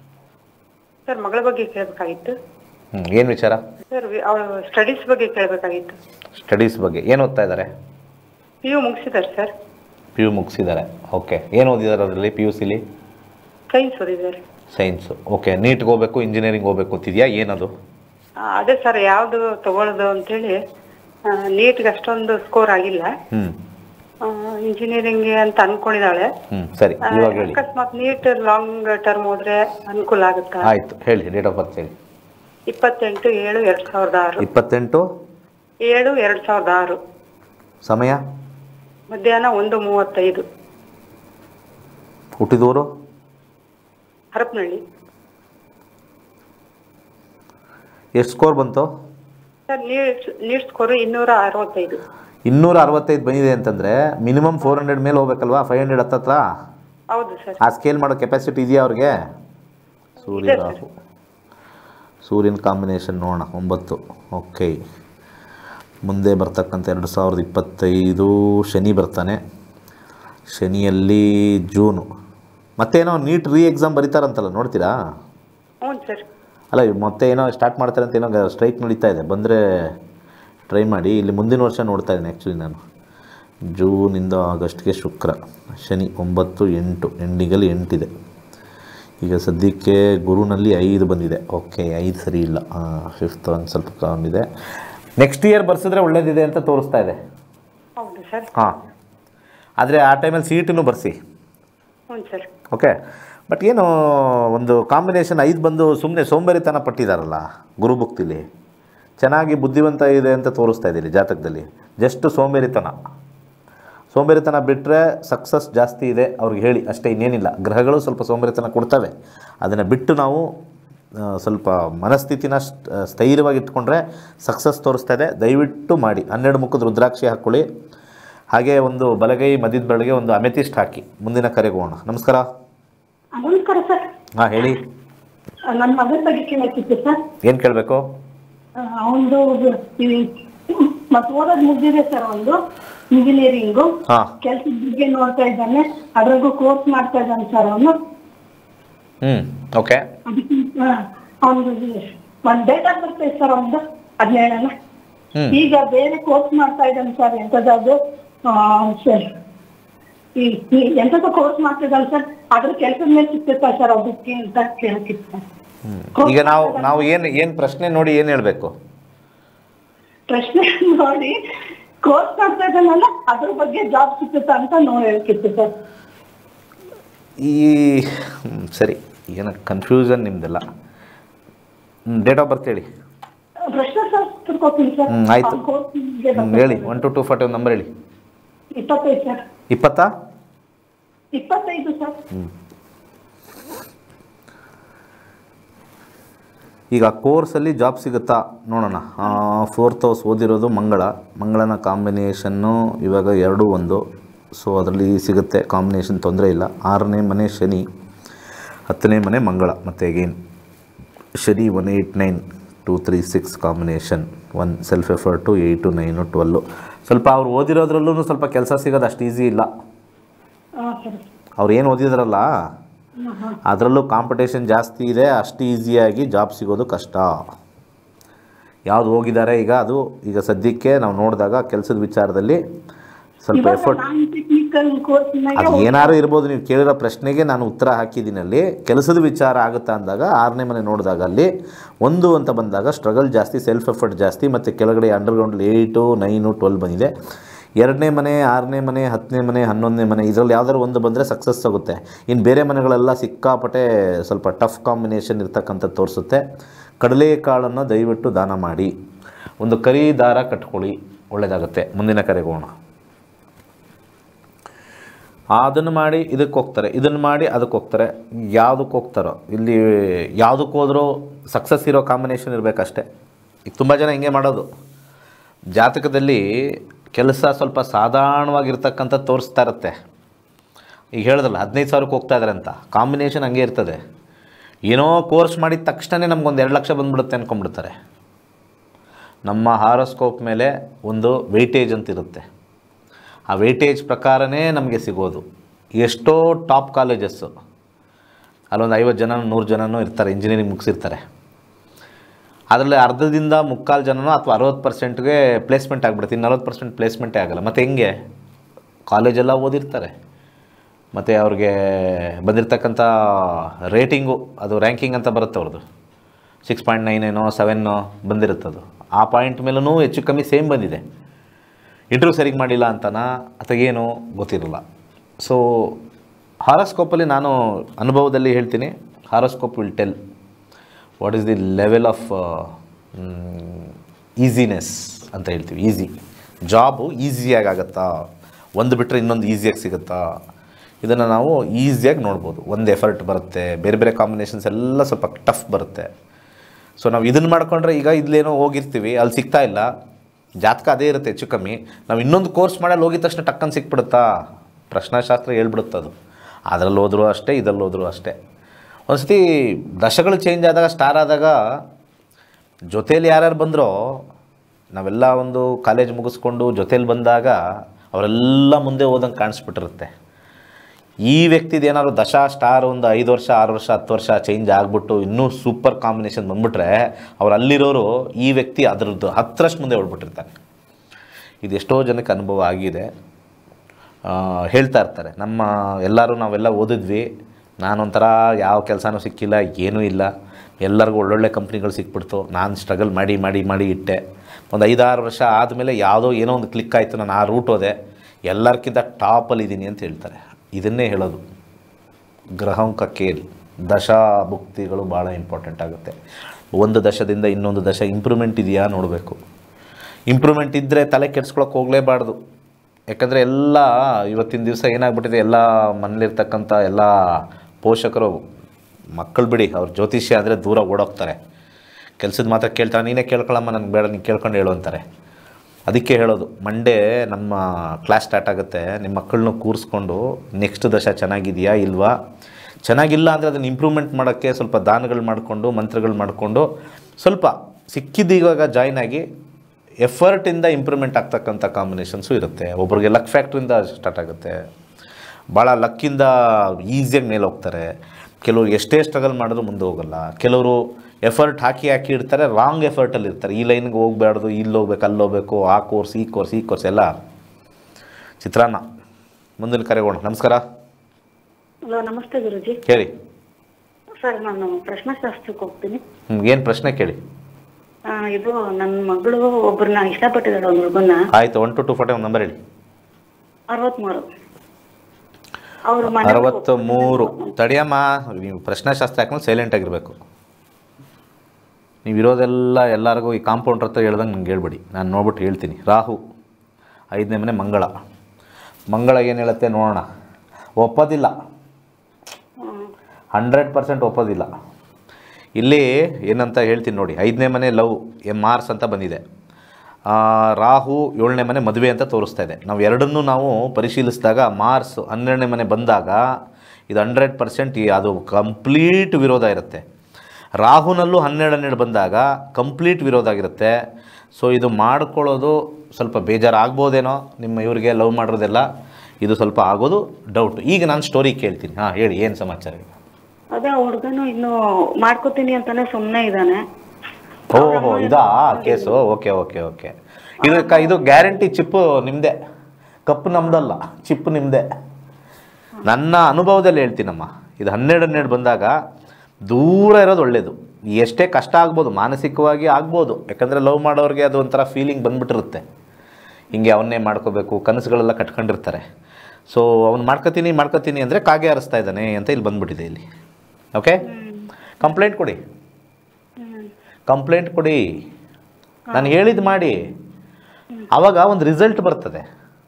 ಸರ್ ಮಗಳ ಬಗ್ಗೆ ಕೇಳಬೇಕಾಗಿತ್ತು ಹ್ಞೂ ಏನು ವಿಚಾರ ಸರ್ ಅವಳ ಸ್ಟಡೀಸ್ ಬಗ್ಗೆ ಕೇಳಬೇಕಾಗಿತ್ತು ಸ್ಟಡೀಸ್ ಬಗ್ಗೆ ಏನು ಓದ್ತಾ ಇದ್ದಾರೆ ಪಿ ಯು ಮುಗಿಸಿದ್ದಾರೆ ಸರ್ ಪಿ ಯು ಮುಗಿಸಿದ್ದಾರೆ ಓಕೆ ಏನು ಓದಿದ್ದಾರೆ ಅದರಲ್ಲಿ ಪಿ ಯು ಸಿಲಿ ಸೈನ್ಸ್ ಓದಿದ್ದಾರೆ ಸೈನ್ಸು ಓಕೆ ನೀಟ್ಗೆ ಹೋಗ್ಬೇಕು ಇಂಜಿನಿಯರಿಂಗ್ ಹೋಗ್ಬೇಕು ಅಂತಿದೆಯಾ ಏನದು ಆ, ಅದೇ ಸರ್ ಯಾವುದು ತಗೊಳ್ಳೋದು ಅಂತೇಳಿ ನೀಟ್ಗೆ ಅಷ್ಟೊಂದು ಸ್ಕೋರ್ ಆಗಿಲ್ಲ ಹ್ಞೂ ಇಂಜಿನಿಯರಿಂಗ್ ಅಂತ ಅನ್ಕೊಂಡಿದ್ದಾಳೆ ಹ್ಞೂ ಸರಿ ಆ, ಇವಾಗ ಹೇಳಿ ಅಕಸ್ಮಾತ್ ನೀಟ್ ಲಾಂಗ್ ಟರ್ಮ್ ಹೋದ್ರೆ ಅನುಕೂಲ ಆಗುತ್ತಾ ಆಯಿತು ಹೇಳಿ ಡೇಟ್ ಆಫ್ ಬರ್ತ್ ಹೇಳಿ ಇಪ್ಪತ್ತೆಂಟು ಏಳು ಎರಡ್ ಸಾವಿರದ ಆರು ಇಪ್ಪತ್ತೆಂಟು ಏಳು ಎರಡ್ ಸಾವಿರದ ಆರು ಸಮಯ ಮಧ್ಯಾಹ್ನ ಒಂದು ಮೂವತ್ತೈದು ಹುಟ್ಟಿದೂರು ಹರಪನಹಳ್ಳಿ ಎಷ್ಟು ಸ್ಕೋರ್ ಬಂತು ಸರ್ ನೀಟ್ ನೀಟ್ ಸ್ಕೋರ್ ಇನ್ನೂರ ಅರವತ್ತೈದು ಇನ್ನೂರ ಅರವತ್ತೈದು ಬಂದಿದೆ ಅಂತಂದರೆ ಮಿನಿಮಮ್ ಫೋರ್ ಹಂಡ್ರೆಡ್ ಮೇಲೆ ಹೋಗ್ಬೇಕಲ್ವಾ ಫೈವ್ ಹಂಡ್ರೆಡ್ ಹತ್ತತ್ರ ಹೌದು ಸರ್ ಆ ಸ್ಕೇಲ್ ಮಾಡೋ ಕೆಪಾಸಿಟಿ ಇದೆಯಾ ಅವ್ರಿಗೆ ಸೂರ್ಯ ರಾಹು ಸೂರ್ಯನ ಕಾಂಬಿನೇಷನ್ ನೋಡೋಣ ಒಂಬತ್ತು ಓಕೆ ಮುಂದೆ ಬರ್ತಕ್ಕಂಥ ಎರಡು ಸಾವಿರದ ಇಪ್ಪತ್ತೈದು ಶನಿ ಬರ್ತಾನೆ ಶನಿಯಲ್ಲಿ ಜೂನು ಮತ್ತೇನೋ ನೀಟ್ ರೀ ಎಕ್ಸಾಮ್ ಬರೀತಾರಂತಲ್ಲ ನೋಡ್ತೀರಾ ಹ್ಞೂ ಸರ್ ಅಲ್ಲ ಇವ್ ಮತ್ತೆ ಏನೋ ಸ್ಟಾರ್ಟ್ ಮಾಡ್ತಾರೆ ಅಂತ ಏನೋ ಸ್ಟ್ರೈಕ್ ನಡೀತಾ ಇದೆ ಬಂದರೆ ಟ್ರೈ ಮಾಡಿ ಇಲ್ಲಿ ಮುಂದಿನ ವರ್ಷ ನೋಡ್ತಾ ಇದ್ದೀನಿ ಆ್ಯಕ್ಚುಲಿ ನಾನು ಜೂನಿಂದ ಆಗಸ್ಟ್ಗೆ ಶುಕ್ರ ಶನಿ ಒಂಬತ್ತು ಎಂಟು ಎಂಡಿಗಲ್ಲಿ ಎಂಟಿದೆ ಈಗ ಸದ್ಯಕ್ಕೆ ಗುರುನಲ್ಲಿ ಐದು ಬಂದಿದೆ ಓಕೆ ಐದು ಸರಿ ಇಲ್ಲ ಫಿಫ್ತ್ ಒಂದು ಸ್ವಲ್ಪ ಕಮ್ಮಿದೆ ನೆಕ್ಸ್ಟ್ ಇಯರ್ ಬರ್ಸಿದ್ರೆ ಒಳ್ಳೇದಿದೆ ಅಂತ ತೋರಿಸ್ತಾ ಇದೆ ಹೌದು ಸರ್ ಹಾಂ ಆದರೆ ಆ ಟೈಮಲ್ಲಿ ಸಿ ಇ ಟಿನೂ ಬರ್ಸಿ ಹ್ಞೂ ಸರ್ ಓಕೆ ಬಟ್ ಏನು ಒಂದು ಕಾಂಬಿನೇಷನ್ ಐದು ಬಂದು ಸುಮ್ಮನೆ ಸೋಂಬೇರಿತನ ಪಟ್ಟಿದ್ದಾರಲ್ಲ ಗುರುಭುಕ್ತಿಲಿ ಚೆನ್ನಾಗಿ ಬುದ್ಧಿವಂತ ಇದೆ ಅಂತ ತೋರಿಸ್ತಾ ಇದ್ದೀರಿ ಜಾತಕದಲ್ಲಿ ಜಸ್ಟ್ ಸೋಂಬೇರಿತನ ಸೋಂಬೇರಿತನ ಬಿಟ್ಟರೆ ಸಕ್ಸಸ್ ಜಾಸ್ತಿ ಇದೆ ಅವ್ರಿಗೆ ಹೇಳಿ ಅಷ್ಟೇ ಇನ್ನೇನಿಲ್ಲ ಗ್ರಹಗಳು ಸ್ವಲ್ಪ ಸೋಂಬೇರಿತನ ಕೊಡ್ತವೆ ಅದನ್ನು ಬಿಟ್ಟು ನಾವು ಆ, ಸ್ವಲ್ಪ ಮನಸ್ಥಿತಿನ ಸ್ಟ್- ಸ್ಥೈರ್ಯವಾಗಿ ಇಟ್ಕೊಂಡ್ರೆ ಸಕ್ಸಸ್ ತೋರಿಸ್ತಾ ಇದೆ ದಯವಿಟ್ಟು ಮಾಡಿ ಹನ್ನೆರಡು ಮುಖದ ರುದ್ರಾಕ್ಷಿ ಹಾಕ್ಕೊಳ್ಳಿ ಹಾಗೆ ಒಂದು ಬಲಗೈ ಮಧ್ಯದ ಬೆಳಗ್ಗೆ ಒಂದು ಅಮೆತಿಸ್ಟ್ ಹಾಕಿ ಮುಂದಿನ ಕರೆಗೆ ಹೋಗೋಣ ನಮಸ್ಕಾರ ನಮಸ್ಕಾರ ಸರ್ ಹಾಂ ಹೇಳಿ ನನ್ನ ಮಗನ ಬಗ್ಗೆ ಕೇಳಕ್ಕಿತ್ತು ಸರ್ ಏನು ಕೇಳಬೇಕು ಅವನದು ಮತ್ತೆ ಓದೋದು ಮುಗಿದಿದೆ ಸರ್ ಒಂದು ಇಂಜಿನಿಯರಿಂಗು ಹಾಂ ಕೆಲ್ಸದ ಬಗ್ಗೆ ನೋಡ್ತಾ ಇದ್ದಾನೆ ಅದ್ರಾಗೂ ಕೋರ್ಸ್ ಮಾಡ್ತಾ ಇದ್ದಾನೆ ಸರ್ ಅವನು ಹ್ಞೂ ಓಕೆ ಅದಕ್ಕೆ ಅವನು ಒಂದ್ ಡೇಟ್ ಆಫ್ ಬರ್ತಾ ಸರ್ ಅವನದು ಹದಿನೇಳನ ಹ್ಞೂ ಈಗ ಬೇರೆ ಕೋರ್ಸ್ ಮಾಡ್ತಾ ಇದ್ದಾನೆ ಸರ್ ಎಂತದ್ದು ಸರ್ ಈ ಈ ಎಂತದ್ದು ಕೋರ್ಸ್ ಮಾಡ್ತಿದ್ದಾನೆ ಸರ್ ಅದ್ರ ಕೆಲಸದ ಮೇಲೆ ಸಿಗ್ತೈತಾ ಸರ್ ಅದಕ್ಕೆ ಅಂತ ಕೇಳಕ್ಕಿತ್ತು ಸರ್ ಈಗ ನಾವು ನಾವು ಏನು ಏನು ಪ್ರಶ್ನೆ ನೋಡಿ ಏನು ಹೇಳಬೇಕು ಪ್ರಶ್ನೆ ನೋಡಿ ಕೋರ್ಸ್ ಮಾಡ್ತಾ ಇದ್ದಾನಲ್ಲ ಅದ್ರ ಬಗ್ಗೆ ಜಾಬ್ ಸಿಕ್ಕುತ್ತಾ ಅಂತ ನೋಡಿ ಹೇಳ್ಕಿತ್ತು ಸರ್ ಈ ಹ್ಮ್, ಸರಿ ಏನು ಕನ್ಫ್ಯೂಷನ್ ನಿಮ್ದೆಲ್ಲ ಡೇಟ್ ಆಫ್ ಬರ್ತ್ ಹೇಳಿ ಪ್ರಶ್ನೆ ಸರ್ ತಿಳ್ಕೊತೀನಿ ಸರ್ ಹ್ಮ್, ಆಯ್ತು. ಅವ್ನ್ course ಗೆ ಹ್ಮ್, ಹೇಳಿ ಒನ್ ಟು ಟು ಫಾರ್ಟಿ ಒಂದು ನಂಬರ್ ಹೇಳಿ ಇಪ್ಪತ್ತೈದು ಸರ್ ಇಪ್ಪತ್ತಾ ಇಪ್ಪತ್ತೈದು ಸರ್ ಈಗ ಕೋರ್ಸಲ್ಲಿ ಜಾಬ್ ಸಿಗುತ್ತಾ ನೋಡೋಣ ಫೋರ್ತ್ ಹೌಸ್ ಓದಿರೋದು ಮಂಗಳ ಮಂಗಳನ ಕಾಂಬಿನೇಷನ್ನು ಇವಾಗ ಎರಡು ಒಂದು ಸೊ ಅದರಲ್ಲಿ ಸಿಗುತ್ತೆ ಕಾಂಬಿನೇಷನ್ ತೊಂದರೆ ಇಲ್ಲ ಆರನೇ ಮನೆ ಶನಿ ಹತ್ತನೇ ಮನೆ ಮಂಗಳ ಮತ್ತು again Shani one eight nine two three six combination one self effort eight nine twelve ಸ್ವಲ್ಪ ಅವ್ರು ಓದಿರೋದ್ರಲ್ಲೂ ಸ್ವಲ್ಪ ಕೆಲಸ ಸಿಗೋದು ಅಷ್ಟು ಈಸಿ ಇಲ್ಲ ಹಾಂ ಸರ್ ಅವ್ರು ಏನು ಓದಿದ್ರಲ್ಲ ಅದರಲ್ಲೂ ಕಾಂಪಿಟೇಷನ್ ಜಾಸ್ತಿ ಇದೆ ಅಷ್ಟು ಈಸಿಯಾಗಿ ಜಾಬ್ ಸಿಗೋದು ಕಷ್ಟ ಯಾವ್ದು ಹೋಗಿದ್ದಾರೆ ಈಗ ಅದು ಈಗ ಸದ್ಯಕ್ಕೆ ನಾವು ನೋಡಿದಾಗ ಕೆಲಸದ ವಿಚಾರದಲ್ಲಿ ಸ್ವಲ್ಪ ಇವಾಗ ಎಫರ್ಟ್ ನಾನ್ ಟೆಕ್ನಿಕಲ್ ಕೋರ್ಸ್ನಾಗೆ ಅದು ಏನಾದ್ರು ಇರ್ಬೋದು ನೀವು ಕೇಳಿರೋ ಪ್ರಶ್ನೆಗೆ ನಾನು ಉತ್ತರ ಹಾಕಿದ್ದೀನಿ ಅಲ್ಲಿ ಕೆಲಸದ ವಿಚಾರ ಆಗುತ್ತಾ ಅಂದಾಗ ಆರನೇ ಮನೆ ನೋಡಿದಾಗ ಅಲ್ಲಿ ಒಂದು ಅಂತ ಬಂದಾಗ ಸ್ಟ್ರಗಲ್ ಜಾಸ್ತಿ ಸೆಲ್ಫ್ ಎಫರ್ಟ್ ಜಾಸ್ತಿ ಮತ್ತು ಕೆಳಗಡೆ ಅಂಡರ್ಗ್ರೌಂಡಲ್ಲಿ ಏಯ್ಟು ನೈನು ಟ್ವೆಲ್ ಬಂದಿದೆ ಎರಡನೇ ಮನೆ ಆರನೇ ಮನೆ ಹತ್ತನೇ ಮನೆ ಹನ್ನೊಂದನೇ ಮನೆ ಇದರಲ್ಲಿ ಯಾವ್ದಾದ್ರು ಒಂದು ಬಂದರೆ ಸಕ್ಸಸ್ ಆಗುತ್ತೆ ಇನ್ನು ಬೇರೆ ಮನೆಗಳೆಲ್ಲ ಸಿಕ್ಕಾಪಟ್ಟೆ ಸ್ವಲ್ಪ ಟಫ್ ಕಾಂಬಿನೇಷನ್ ಇರ್ತಕ್ಕಂಥದ್ದು ತೋರಿಸುತ್ತೆ ಕಡಲೆಕಾಳನ್ನು ದಯವಿಟ್ಟು ದಾನ ಮಾಡಿ ಒಂದು ಕರಿ ದಾರ ಕಟ್ಕೊಳ್ಳಿ ಒಳ್ಳೆಯದಾಗುತ್ತೆ ಮುಂದಿನ ಕರೆಗೆ ಹೋಗೋಣ ಅದನ್ನು ಮಾಡಿ ಇದಕ್ಕೆ ಹೋಗ್ತಾರೆ ಇದನ್ನು ಮಾಡಿ ಅದಕ್ಕೆ ಹೋಗ್ತಾರೆ ಯಾವುದಕ್ಕೆ ಹೋಗ್ತಾರೋ ಇಲ್ಲಿ ಯಾವುದಕ್ಕೆ ಹೋದ್ರೂ ಸಕ್ಸಸ್ ಇರೋ ಕಾಂಬಿನೇಷನ್ ಇರಬೇಕಷ್ಟೆ ಈಗ ತುಂಬ ಜನ ಹಿಂಗೆ ಮಾಡೋದು ಜಾತಕದಲ್ಲಿ ಕೆಲಸ ಸ್ವಲ್ಪ ಸಾಧಾರಣವಾಗಿರ್ತಕ್ಕಂಥ ತೋರಿಸ್ತಾ ಇರುತ್ತೆ ಈಗ ಹೇಳಿದ್ರಲ್ಲ ಹದಿನೈದು ಸಾವಿರಕ್ಕೆ ಹೋಗ್ತಾ ಇದ್ದಾರೆ ಅಂತ ಕಾಂಬಿನೇಷನ್ ಹಂಗೆ ಇರ್ತದೆ ಏನೋ ಕೋರ್ಸ್ ಮಾಡಿದ ತಕ್ಷಣ ನಮ್ಗೊಂದು ಎರಡು ಲಕ್ಷ ಬಂದ್ಬಿಡುತ್ತೆ ಅಂದ್ಕೊಂಡ್ಬಿಡ್ತಾರೆ ನಮ್ಮ ಹಾರೋಸ್ಕೋಪ್ ಮೇಲೆ ಒಂದು ವೆಯ್ಟೇಜ್ ಅಂತ ಇರುತ್ತೆ ಆ ವೆಯ್ಟೇಜ್ ಪ್ರಕಾರನೇ ನಮಗೆ ಸಿಗೋದು ಎಷ್ಟೋ ಟಾಪ್ ಕಾಲೇಜಸ್ಸು ಅಲ್ಲೊಂದು ಐವತ್ತು ಜನ ನೂರು ಜನನೂ ಇರ್ತಾರೆ ಇಂಜಿನಿಯರಿಂಗ್ ಮುಗಿಸಿರ್ತಾರೆ ಅದರಲ್ಲಿ ಅರ್ಧದಿಂದ ಮುಕ್ಕಾಲು ಜನನೋ ಅಥವಾ ಅರವತ್ತು ಪರ್ಸೆಂಟ್ಗೆ ಪ್ಲೇಸ್ಮೆಂಟ್ ಆಗಿಬಿಡುತ್ತೆ ಇನ್ನು ನಲ್ವತ್ತು ಪರ್ಸೆಂಟ್ ಪ್ಲೇಸ್ಮೆಂಟೇ ಆಗಲ್ಲ ಮತ್ತು ಹೆಂಗೆ ಕಾಲೇಜೆಲ್ಲ ಓದಿರ್ತಾರೆ ಮತ್ತು ಅವ್ರಿಗೆ ಬಂದಿರತಕ್ಕಂಥ ರೇಟಿಂಗು ಅದು ರ್ಯಾಂಕಿಂಗ್ ಅಂತ ಬರುತ್ತೆ ಅವ್ರದ್ದು ಸಿಕ್ಸ್ ಪಾಯಿಂಟ್ ನೈನ್ ಏನೋ ಸೆವೆನ್ನೋ ಬಂದಿರುತ್ತದು ಆ ಪಾಯಿಂಟ್ ಮೇಲೂ ಹೆಚ್ಚು ಕಮ್ಮಿ ಸೇಮ್ ಬಂದಿದೆ ಇಂಟರ್ವ್ಯೂ ಸರಿಗೆ ಮಾಡಿಲ್ಲ ಅಂತನಾ ಅಥವಾ ಏನು ಗೊತ್ತಿರಲ್ಲ ಸೊ ಹಾರೋಸ್ಕೋಪಲ್ಲಿ ನಾನು ಅನುಭವದಲ್ಲಿ ಹೇಳ್ತೀನಿ horoscope will tell what is the level of easiness ಅಂತ ಹೇಳ್ತೀವಿ ಈಸಿ ಜಾಬು ಈಸಿಯಾಗಿ ಆಗುತ್ತಾ ಒಂದು ಬಿಟ್ಟರೆ ಇನ್ನೊಂದು ಈಸಿಯಾಗಿ ಸಿಗುತ್ತಾ ಇದನ್ನು ನಾವು ಈಸಿಯಾಗಿ ನೋಡ್ಬೋದು ಒಂದು ಎಫರ್ಟ್ ಬರುತ್ತೆ ಬೇರೆ ಬೇರೆ ಕಾಂಬಿನೇಷನ್ಸ್ ಎಲ್ಲ ಸ್ವಲ್ಪ ಟಫ್ ಬರುತ್ತೆ ಸೊ ನಾವು ಇದನ್ನು ಮಾಡ್ಕೊಂಡ್ರೆ ಈಗ ಇಲ್ಲೇನೋ ಹೋಗಿರ್ತೀವಿ ಅಲ್ಲಿ ಸಿಗ್ತಾ ಇಲ್ಲ ಜಾತಕ ಅದೇ ಇರುತ್ತೆ ಹೆಚ್ಚು ಕಮ್ಮಿ ನಾವು ಇನ್ನೊಂದು ಕೋರ್ಸ್ ಮಾಡಲ್ಲಿ ಹೋಗಿದ ತಕ್ಷಣ ಟಕ್ಕನ್ ಸಿಕ್ಬಿಡುತ್ತಾ ಪ್ರಶ್ನಾಶಾಸ್ತ್ರ ಹೇಳ್ಬಿಡುತ್ತೆ ಅದು ಅದರಲ್ಲಿ ಹೋದ್ರು ಅಷ್ಟೇ ಇದರಲ್ಲಿ ಹೋದ್ರು ಅಷ್ಟೇ ಒಂದು ಸತಿ ದಶಗಳು ಚೇಂಜ್ ಆದಾಗ ಸ್ಟಾರ್ ಆದಾಗ ಜೊತೇಲಿ ಯಾರ್ಯಾರು ಬಂದರೋ ನಾವೆಲ್ಲ ಒಂದು ಕಾಲೇಜ್ ಮುಗಿಸ್ಕೊಂಡು ಜೊತೇಲಿ ಬಂದಾಗ ಅವರೆಲ್ಲ ಮುಂದೆ ಹೋದಂಗೆ ಕಾಣಿಸ್ಬಿಟ್ಟಿರುತ್ತೆ ಈ ವ್ಯಕ್ತಿದು ಏನಾದ್ರು ದಶಾ ಸ್ಟಾರ್ ಒಂದು ಐದು ವರ್ಷ ಆರು ವರ್ಷ ಹತ್ತು ವರ್ಷ ಚೇಂಜ್ ಆಗಿಬಿಟ್ಟು ಇನ್ನೂ ಸೂಪರ್ ಕಾಂಬಿನೇಷನ್ ಬಂದ್ಬಿಟ್ರೆ ಅವ್ರು ಅಲ್ಲಿರೋರು ಈ ವ್ಯಕ್ತಿ ಅದರದ್ದು ಹತ್ತರಷ್ಟು ಮುಂದೆ ಹೊಡ್ಬಿಟ್ಟಿರ್ತಾನೆ ಇದು ಎಷ್ಟೋ ಜನಕ್ಕೆ ಅನುಭವ ಆಗಿದೆ ಆ, ಹೇಳ್ತಾ ಇರ್ತಾರೆ ನಮ್ಮ ಎಲ್ಲರೂ ನಾವೆಲ್ಲ ಓದಿದ್ವಿ ನಾನೊಂಥರ ಯಾವ ಕೆಲಸನೂ ಸಿಕ್ಕಿಲ್ಲ ಏನೂ ಇಲ್ಲ ಎಲ್ಲರಿಗೂ ಒಳ್ಳೊಳ್ಳೆ ಕಂಪ್ನಿಗಳು ಸಿಕ್ಬಿಡ್ತು ನಾನು ಸ್ಟ್ರಗಲ್ ಮಾಡಿ ಮಾಡಿ ಮಾಡಿ ಇಟ್ಟೆ ಒಂದು ಐದಾರು ವರ್ಷ ಆದಮೇಲೆ ಯಾವುದೋ ಏನೋ ಒಂದು ಕ್ಲಿಕ್ ಆಯಿತು ನಾನು ಆ ರೂಟ್ ಹೋದೆ ಎಲ್ಲರಿಗಿಂತ ಟಾಪಲ್ಲಿ ಇದ್ದೀನಿ ಅಂತ ಹೇಳ್ತಾರೆ ಇದನ್ನೇ ಹೇಳೋದು ಗ್ರಹಾಂಕ ಕೇಲ್ ದಶಾ ಭುಕ್ತಿಗಳು ಭಾಳ ಇಂಪಾರ್ಟೆಂಟ್ ಆಗುತ್ತೆ ಒಂದು ದಶದಿಂದ ಇನ್ನೊಂದು ದಶ ಇಂಪ್ರೂವ್ಮೆಂಟ್ ಇದೆಯಾ ನೋಡಬೇಕು ಇಂಪ್ರೂವ್ಮೆಂಟ್ ಇದ್ದರೆ ತಲೆ ಕೆಡ್ಸ್ಕೊಳಕ್ಕೆ ಹೋಗಲೇಬಾರ್ದು ಯಾಕಂದರೆ ಎಲ್ಲ ಇವತ್ತಿನ ದಿವಸ ಏನಾಗ್ಬಿಟ್ಟಿದೆ ಎಲ್ಲ ಮನೇಲಿರ್ತಕ್ಕಂಥ ಎಲ್ಲ ಪೋಷಕರು ಮಕ್ಕಳು ಬಿಡಿ ಅವ್ರ ಜ್ಯೋತಿಷ್ಯ ಅಂದರೆ ದೂರ ಓಡೋಗ್ತಾರೆ ಕೆಲಸದ ಮಾತ್ರ ಕೇಳ್ತಾರೆ ನೀನೇ ಕೇಳ್ಕೊಳ್ಳಮ್ಮ ನನಗೆ ಬೇಡ ನೀನು ಕೇಳ್ಕೊಂಡು ಹೇಳು ಅಂತಾರೆ ಅದಕ್ಕೆ ಹೇಳೋದು ಮಂಡೇ ನಮ್ಮ ಕ್ಲಾಸ್ ಸ್ಟಾರ್ಟ್ ಆಗುತ್ತೆ ನಿಮ್ಮ ಮಕ್ಕಳನ್ನ ಕೂರಿಸ್ಕೊಂಡು ನೆಕ್ಸ್ಟ್ ದಶ ಚೆನ್ನಾಗಿದೆಯಾ ಇಲ್ವಾ ಚೆನ್ನಾಗಿಲ್ಲ ಅಂದರೆ ಅದನ್ನು ಇಂಪ್ರೂವ್ಮೆಂಟ್ ಮಾಡೋಕ್ಕೆ ಸ್ವಲ್ಪ ದಾನಗಳು ಮಾಡಿಕೊಂಡು ಮಂತ್ರಗಳು ಮಾಡಿಕೊಂಡು ಸ್ವಲ್ಪ ಸಿಕ್ಕಿದ್ದು ಇವಾಗ ಜಾಯ್ನ್ ಆಗಿ ಎಫರ್ಟಿಂದ ಇಂಪ್ರೂವ್ಮೆಂಟ್ ಆಗ್ತಕ್ಕಂಥ ಕಾಂಬಿನೇಷನ್ಸು ಇರುತ್ತೆ ಒಬ್ರಿಗೆ ಲಕ್ ಫ್ಯಾಕ್ಟ್ರಿಂದ ಸ್ಟಾರ್ಟ್ ಆಗುತ್ತೆ ಭಾಳ ಲಕ್ಕಿಂದ ಈಸಿಯಾಗಿ ಮೇಲೆ ಹೋಗ್ತಾರೆ ಕೆಲವರು ಎಷ್ಟೇ ಸ್ಟ್ರಗಲ್ ಮಾಡಿದ್ರು ಮುಂದೆ ಹೋಗಲ್ಲ ಕೆಲವರು ಎಫರ್ಟ್ ಹಾಕಿ ಹಾಕಿ ಇಡ್ತಾರೆ ರಾಂಗ್ ಎಫರ್ಟಲ್ಲಿ ಇರ್ತಾರೆ ಈ ಲೈನ್ಗೆ ಹೋಗ್ಬಾರ್ದು ಇಲ್ಲಿ ಹೋಗ್ಬೇಕು ಅಲ್ಲಿ ಹೋಗ್ಬೇಕು ಆ ಕೋರ್ಸ್ ಈ ಕೋರ್ಸ್ ಈ ಕೋರ್ಸ್ ಎಲ್ಲ ಚಿತ್ರಾನ್ನ ಮುಂದಿನ ಕರೆಗೋಣ ನಮಸ್ಕಾರ ಹಲೋ ನಮಸ್ತೆ ಗುರುಜಿ ಹೇಳಿ ಸರ್ ನಾನು ಪ್ರಶ್ನಾಶಾಸ್ತ್ರಕ್ಕೆ ಹೋಗ್ತೀನಿ ಏನು ಪ್ರಶ್ನೆ ಕೇಳಿ ಆ, ಇದು ನನ್ನ ಮಗಳು ಒಬ್ಬರನ್ನ ಇಷ್ಟಪಟ್ಟಿದ್ದಾಳೆ ಒಂದು ಹುಡುಗನ್ನ ಆಯಿತು ಒನ್ ಟು ಟು ಫೋರ್ಟಿ ಒಂದು ನಂಬರ್ ಹೇಳಿ ಅರವತ್ಮೂರು ಅವ್ರ ಮನೆ ಅರವತ್ತು ಮೂರು ತಡಿಯಮ್ಮ ನೀವು ಪ್ರಶ್ನಾಶಾಸ್ತ್ರ ಹಾಕೊಂಡು ಸೈಲೆಂಟ್ ಆಗಿರಬೇಕು ನೀವು ಇರೋದೆಲ್ಲ ಎಲ್ಲರಿಗೂ ಈ ಕಾಂಪೌಂಡ್ರ್ ಹತ್ರ ಹೇಳ್ದಂಗೆ ನಂಗೆ ಹೇಳ್ಬೇಡಿ ನಾನು ನೋಡ್ಬಿಟ್ಟು ಹೇಳ್ತೀನಿ ರಾಹು ಐದನೇ ಮನೆ ಮಂಗಳ ಮಂಗಳ ಏನು ಹೇಳುತ್ತೆ ನೋಡೋಣ ಒಪ್ಪೋದಿಲ್ಲ ಹಂಡ್ರೆಡ್ ಪರ್ಸೆಂಟ್ ಒಪ್ಪೋದಿಲ್ಲ ಇಲ್ಲಿ ಏನಂತ ಹೇಳ್ತೀನಿ ನೋಡಿ ಐದನೇ ಮನೆ ಲವ್ ಎ ಮಾರ್ಸ್ ಅಂತ ಬಂದಿದೆ ಆ, ರಾಹು ಏಳನೇ ಮನೆ ಮದುವೆ ಅಂತ ತೋರಿಸ್ತಾ ಇದೆ ನಾವು ಎರಡನ್ನೂ ನಾವು ಪರಿಶೀಲಿಸಿದಾಗ ಮಾರ್ಸ್ ಹನ್ನೆರಡನೇ ಮನೆ ಬಂದಾಗ ಇದು ಹಂಡ್ರೆಡ್ ಪರ್ಸೆಂಟ್ ಅದು ಕಂಪ್ಲೀಟ್ ವಿರೋಧ ಇರುತ್ತೆ ರಾಹುನಲ್ಲೂ ಹನ್ನೆರಡು ಹನ್ನೆರಡು ಬಂದಾಗ ಕಂಪ್ಲೀಟ್ ವಿರೋಧ ಆಗಿರುತ್ತೆ ಸೊ ಇದು ಮಾಡ್ಕೊಳ್ಳೋದು ಸ್ವಲ್ಪ ಬೇಜಾರಾಗ್ಬೋದೇನೋ ನಿಮ್ಮ ಇವ್ರಿಗೆ ಲವ್ ಮಾಡಿರೋದೆಲ್ಲ ಇದು ಸ್ವಲ್ಪ ಆಗೋದು ಡೌಟ್ ಈಗ ನಾನು ಸ್ಟೋರಿ ಕೇಳ್ತೀನಿ ಹಾಂ ಹೇಳಿ ಏನು ಸಮಾಚಾರ ಈಗ ಅದೇ ಆ ಹುಡುಗನು ಇನ್ನು ಮಾಡ್ಕೋತೀನಿ ಅಂತಾನೆ ಸುಮ್ನೆ ಇದ್ದಾನೆ ಓಹೋ ಇದಾ ಕೇಸು ಓಕೆ ಓಕೆ ಓಕೆ ಇದು ಕ ಇದು ಗ್ಯಾರಂಟಿ ಚಿಪ್ಪು ನಿಮ್ಮದೇ ಕಪ್ಪು ನಮ್ದಲ್ಲ ಚಿಪ್ಪು ನಿಮ್ಮದೇ ನನ್ನ ಅನುಭವದಲ್ಲಿ ಹೇಳ್ತೀನಮ್ಮ ಇದು ಹನ್ನೆರಡು ಹನ್ನೆರಡು ಬಂದಾಗ ದೂರ ಇರೋದು ಒಳ್ಳೆಯದು ಎಷ್ಟೇ ಕಷ್ಟ ಆಗ್ಬೋದು ಮಾನಸಿಕವಾಗಿ ಆಗ್ಬೋದು ಯಾಕಂದರೆ ಲವ್ ಮಾಡೋರಿಗೆ ಅದು ಒಂಥರ ಫೀಲಿಂಗ್ ಬಂದ್ಬಿಟ್ಟಿರುತ್ತೆ ಹಿಂಗೆ ಅವನ್ನೇ ಮಾಡ್ಕೋಬೇಕು ಕನಸುಗಳೆಲ್ಲ ಕಟ್ಕೊಂಡಿರ್ತಾರೆ ಸೊ ಅವ್ನು ಮಾಡ್ಕೋತೀನಿ ಮಾಡ್ಕೋತೀನಿ ಅಂದರೆ ಕಾಗೆ ಹರಿಸ್ತಾ ಇದ್ದಾನೆ ಅಂತ ಇಲ್ಲಿ ಬಂದ್ಬಿಟ್ಟಿದೆ ಇಲ್ಲಿ ಓಕೆ ಕಂಪ್ಲೇಂಟ್ ಕೊಡಿ ಕಂಪ್ಲೇಂಟ್ ಕೊಡಿ ನಾನು ಹೇಳಿದ್ದು ಮಾಡಿ ಆವಾಗ ಒಂದು ರಿಸಲ್ಟ್ ಬರ್ತದೆ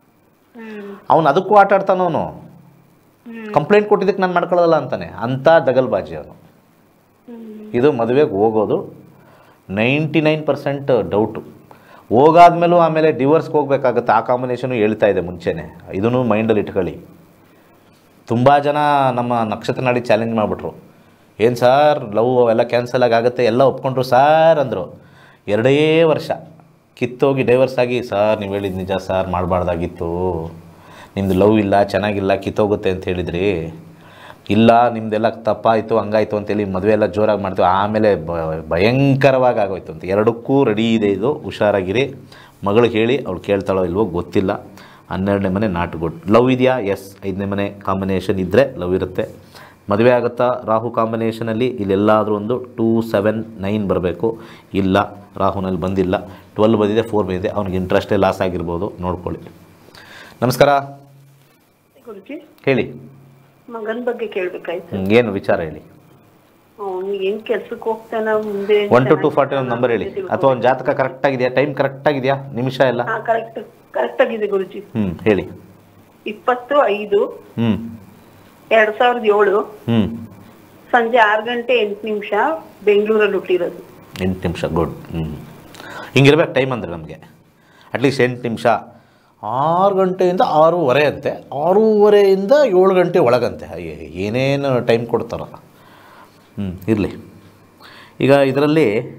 ಅವನು ಅದಕ್ಕೂ ಆಟ ಆಡ್ತಾನವನು ಕಂಪ್ಲೇಂಟ್ ಕೊಟ್ಟಿದ್ದಕ್ಕೆ ನಾನು ಮಾಡ್ಕೊಳ್ಳೋಲ್ಲ ಅಂತಾನೆ ಅಂಥ ದಗಲ್ಬಾಜಿ ಅವನು ಇದು ಮದುವೆಗೆ ಹೋಗೋದು ನೈಂಟಿ ನೈನ್ ಪರ್ಸೆಂಟ್ ಡೌಟು ಹೋಗಾದ್ಮೇಲೂ ಆಮೇಲೆ ಡಿವೋರ್ಸ್ಗೆ ಹೋಗ್ಬೇಕಾಗತ್ತೆ ಆ ಕಾಂಬಿನೇಷನು ಹೇಳ್ತಾ ಇದೆ ಮುಂಚೆನೇ ಇದನ್ನು ಮೈಂಡಲ್ಲಿ ಇಟ್ಕೊಳ್ಳಿ ತುಂಬ ಜನ ನಮ್ಮ ನಕ್ಷತ್ರ ನಾಡಿ ಚಾಲೆಂಜ್ ಮಾಡಿಬಿಟ್ರು ಏನು ಸರ್ ಲವ್ ಅವೆಲ್ಲ ಕ್ಯಾನ್ಸಲ್ ಆಗಿ ಆಗುತ್ತೆ ಎಲ್ಲ ಒಪ್ಕೊಂಡ್ರು ಸಾರ್ ಅಂದರು ಎರಡೇ ವರ್ಷ ಕಿತ್ತೋಗಿ ಡೈವರ್ಸ್ ಆಗಿ ಸರ್ ನೀವು ಹೇಳಿದ ನಿಜ ಸರ್ ಮಾಡಬಾರ್ದಾಗಿತ್ತು ನಿಮ್ಮದು ಲವ್ ಇಲ್ಲ ಚೆನ್ನಾಗಿಲ್ಲ ಕಿತ್ತೋಗುತ್ತೆ ಅಂತ ಹೇಳಿದ್ರಿ ಇಲ್ಲ ನಿಮ್ಮದೆಲ್ಲ ತಪ್ಪಾಯಿತು ಹಂಗಾಯ್ತು ಅಂತೇಳಿ ಮದುವೆ ಎಲ್ಲ ಜೋರಾಗಿ ಮಾಡ್ತೀವಿ ಆಮೇಲೆ ಬ- ಭಯಂಕರವಾಗಿ ಆಗೋಯ್ತು ಅಂತ ಎರಡಕ್ಕೂ ರೆಡಿ ಇದೆ ಇದು ಹುಷಾರಾಗಿರಿ ಮಗಳು ಹೇಳಿ ಅವಳು ಕೇಳ್ತಾಳೋ ಇಲ್ವೋ ಗೊತ್ತಿಲ್ಲ ಹನ್ನೆರಡನೇ ಮನೆ ನಾಟ್ ಗುಡ್ ಲವ್ ಇದೆಯಾ ಎಸ್ ಐದನೇ ಮನೆ ಕಾಂಬಿನೇಷನ್ ಇದ್ದರೆ ಲವ್ ಇರುತ್ತೆ ಮದುವೆ ಆಗುತ್ತಾ ರಾಹು ಕಾಂಬಿನೇಷನಲ್ಲಿ ಇಲ್ಲೆಲ್ಲಾದರೂ ಒಂದು ಟೂ ಸೆವೆನ್ ನೈನ್ ಬರಬೇಕು ಇಲ್ಲ ರಾಹುನಲ್ಲಿ ಬಂದಿಲ್ಲ ಟ್ವೆಲ್ ಬಂದಿದೆ ಫೋರ್ ಬಂದಿದೆ ಅವ್ನಿಗೆ ಇಂಟ್ರೆಸ್ಟೇ ಲಾಸ್ ಆಗಿರ್ಬೋದು ನೋಡ್ಕೊಳ್ಳಿ ನಮಸ್ಕಾರ ಗುರುಜಿ ಹೇಳಿ ಮಗನ್ ಬಗ್ಗೆ ಕೇಳ್ಬೇಕಾಯ್ತು ಹ್ಮ್, ಏನು ವಿಚಾರ ಹೇಳಿ ಅವ್ನು ಏನ್ ಕೆಲ್ಸಕ್ಕೆ ಹೋಗ್ತಾನ ಮುಂದೆ ಒನ್ ಟು ಟು ಫಾರ್ಟಿ ಒಂದು ನಂಬರ್ ಹೇಳಿ ಅಥವಾ ಒಂದು ಜಾತಕ ಕರೆಕ್ಟ್ ಆಗಿದೆಯಾ ಟೈಮ್ ಕರೆಕ್ಟ್ ಆಗಿದೆಯಾ ನಿಮಿಷ ಎಲ್ಲ ಹಾ ಕರೆಕ್ಟ್ ಕರೆಕ್ಟ್ ಆಗಿದೆ ಗುರುಜಿ ಹ್ಞೂ ಹೇಳಿ ಇಪ್ಪತ್ತು ಐದು ಹ್ಞೂ ಎರಡ್ ಸಾವಿರದ ಏಳು ಹ್ಞೂ ಸಂಜೆ ಆರು ಗಂಟೆ ಎಂಟು ನಿಮಿಷ ಬೆಂಗಳೂರಲ್ಲಿ ಹುಟ್ಟಿರೋದು ಎಂಟು ನಿಮಿಷ ಗುಡ್ ಹ್ಞೂ ಹಿಂಗಿರ್ಬೇಕು ಟೈಮ್ ಅಂದರೆ ನಮಗೆ ಅಟ್ಲೀಸ್ಟ್ ಎಂಟು ನಿಮಿಷ ಆರು ಗಂಟೆಯಿಂದ ಆರೂವರೆ ಅಂತೆ ಆರೂವರೆಯಿಂದ ಏಳು ಗಂಟೆ ಒಳಗಂತೆ ಅಯ್ಯ, ಏನೇನು ಟೈಮ್ ಕೊಡ್ತಾರೋ ಹ್ಞೂ ಇರಲಿ ಈಗ ಇದರಲ್ಲಿ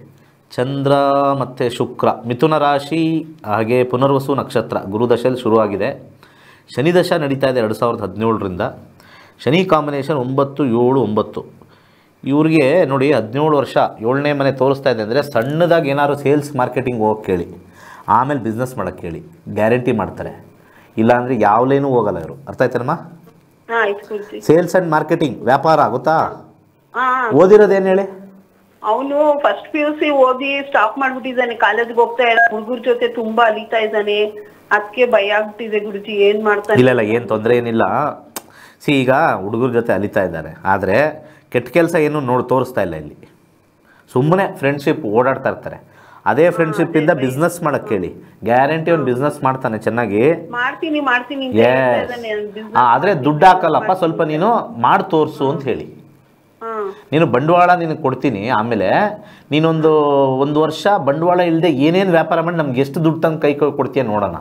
ಚಂದ್ರ ಮತ್ತು ಶುಕ್ರ ಮಿಥುನ ರಾಶಿ ಹಾಗೆ ಪುನರ್ವಸು ನಕ್ಷತ್ರ ಗುರುದಶೆಯಲ್ಲಿ ಶುರುವಾಗಿದೆ ಶನಿ ದಶ ನಡೀತಾ ಇದೆ ಎರಡು ಸಾವಿರದ ಹದಿನೇಳರಿಂದ ಶನಿ ಕಾಂಬಿನೇಷನ್ ಒಂಬತ್ತು ಏಳು ಒಂಬತ್ತು ಇವ್ರಿಗೆ ನೋಡಿ ಹದಿನೇಳು ವರ್ಷ ಏಳನೇ ಮನೆ ತೋರಿಸ್ತಾ ಇದೆ ಅಂದರೆ ಸಣ್ಣದಾಗಿ ಏನಾದ್ರು ಸೇಲ್ಸ್ ಮಾರ್ಕೆಟಿಂಗ್ ಹೋಗಕ್ಕೆ ಕೇಳಿ ಆಮೇಲೆ ಬಿಸ್ನೆಸ್ ಮಾಡೋಕ್ಕೆ ಹೇಳಿ ಗ್ಯಾರಂಟಿ ಮಾಡ್ತಾರೆ ಇಲ್ಲಾಂದರೆ ಯಾವ್ಲೇನೂ ಹೋಗಲ್ಲ ಇವರು ಅರ್ಥ ಆಯ್ತೇನಮ್ಮ ಹಾ ಆಯ್ತು ಗುರುಜಿ ಸೇಲ್ಸ್ ಆ್ಯಂಡ್ ಮಾರ್ಕೆಟಿಂಗ್ ವ್ಯಾಪಾರ ಗೊತ್ತಾ ಹಾ ಓದಿರೋದೇನು ಹೇಳಿ ಅವನು ಫಸ್ಟ್ ಪಿ ಯು ಸಿ ಓದಿ ಸ್ಟಾಪ್ ಮಾಡ್ಬಿಟ್ಟಿದ್ದಾನೆ ಕಾಲೇಜ್ಗೆ ಹೋಗ್ತಾ ಇಲ್ಲ ಹುಡುಗರ ಜೊತೆ ತುಂಬಾ ಅಲಿತಾ ಇದ್ದಾನೆ ಅದಕ್ಕೆ ಭಯ ಆಗ್ಬಿಟ್ಟಿದೆ ಗುರುಜಿ ಏನ್ ಮಾಡ್ತಾನೆ ಇಲ್ಲ ಇಲ್ಲ ಏನು ತೊಂದರೆ ಏನಿಲ್ಲ ಸಿ ಈಗ ಹುಡುಗರ ಜೊತೆ ಅಲಿತಾ ಇದ್ದಾರೆ ಆದರೆ ಕೆಟ್ಟ ಕೆಲಸ ಏನು ನೋಡಿ ತೋರಿಸ್ತಾ ಇಲ್ಲ ಇಲ್ಲಿ ಸುಮ್ಮನೆ ಫ್ರೆಂಡ್ಶಿಪ್ ಓಡಾಡ್ತಾ ಇರ್ತಾರೆ ಅದೇ ಫ್ರೆಂಡ್ಶಿಪ್ಪಿಂದ ಬಿಸ್ನೆಸ್ ಮಾಡಕ್ಕೆ ಹೇಳಿ ಗ್ಯಾರಂಟಿ ಅವ್ನು ಬಿಸ್ನೆಸ್ ಮಾಡ್ತಾನೆ ಚೆನ್ನಾಗಿ ಮಾಡ್ತೀನಿ ಮಾಡ್ತೀನಿ ಅಂತ ಹೇಳ್ತಾ ಎಸ್ ಇದ್ದಾನೆ, business ಆದರೆ ದುಡ್ಡು ಹಾಕಲ್ಲಪ್ಪ ಸ್ವಲ್ಪ ನೀನು ಮಾಡಿ ತೋರಿಸು ಅಂತ ಹೇಳಿ ಹಾ ನೀನು ಬಂಡವಾಳ ನಿನಗೆ ಕೊಡ್ತೀನಿ ಆಮೇಲೆ ನೀನೊಂದು ಒಂದು ವರ್ಷ ಬಂಡವಾಳ ಇಲ್ಲದೆ ಏನೇನು ವ್ಯಾಪಾರ ಮಾಡಿ ನಮ್ಗೆ ಎಷ್ಟು ದುಡ್ಡು ತಂದು ಕೈ ಕೊಡ್ತೀಯ ನೋಡೋಣ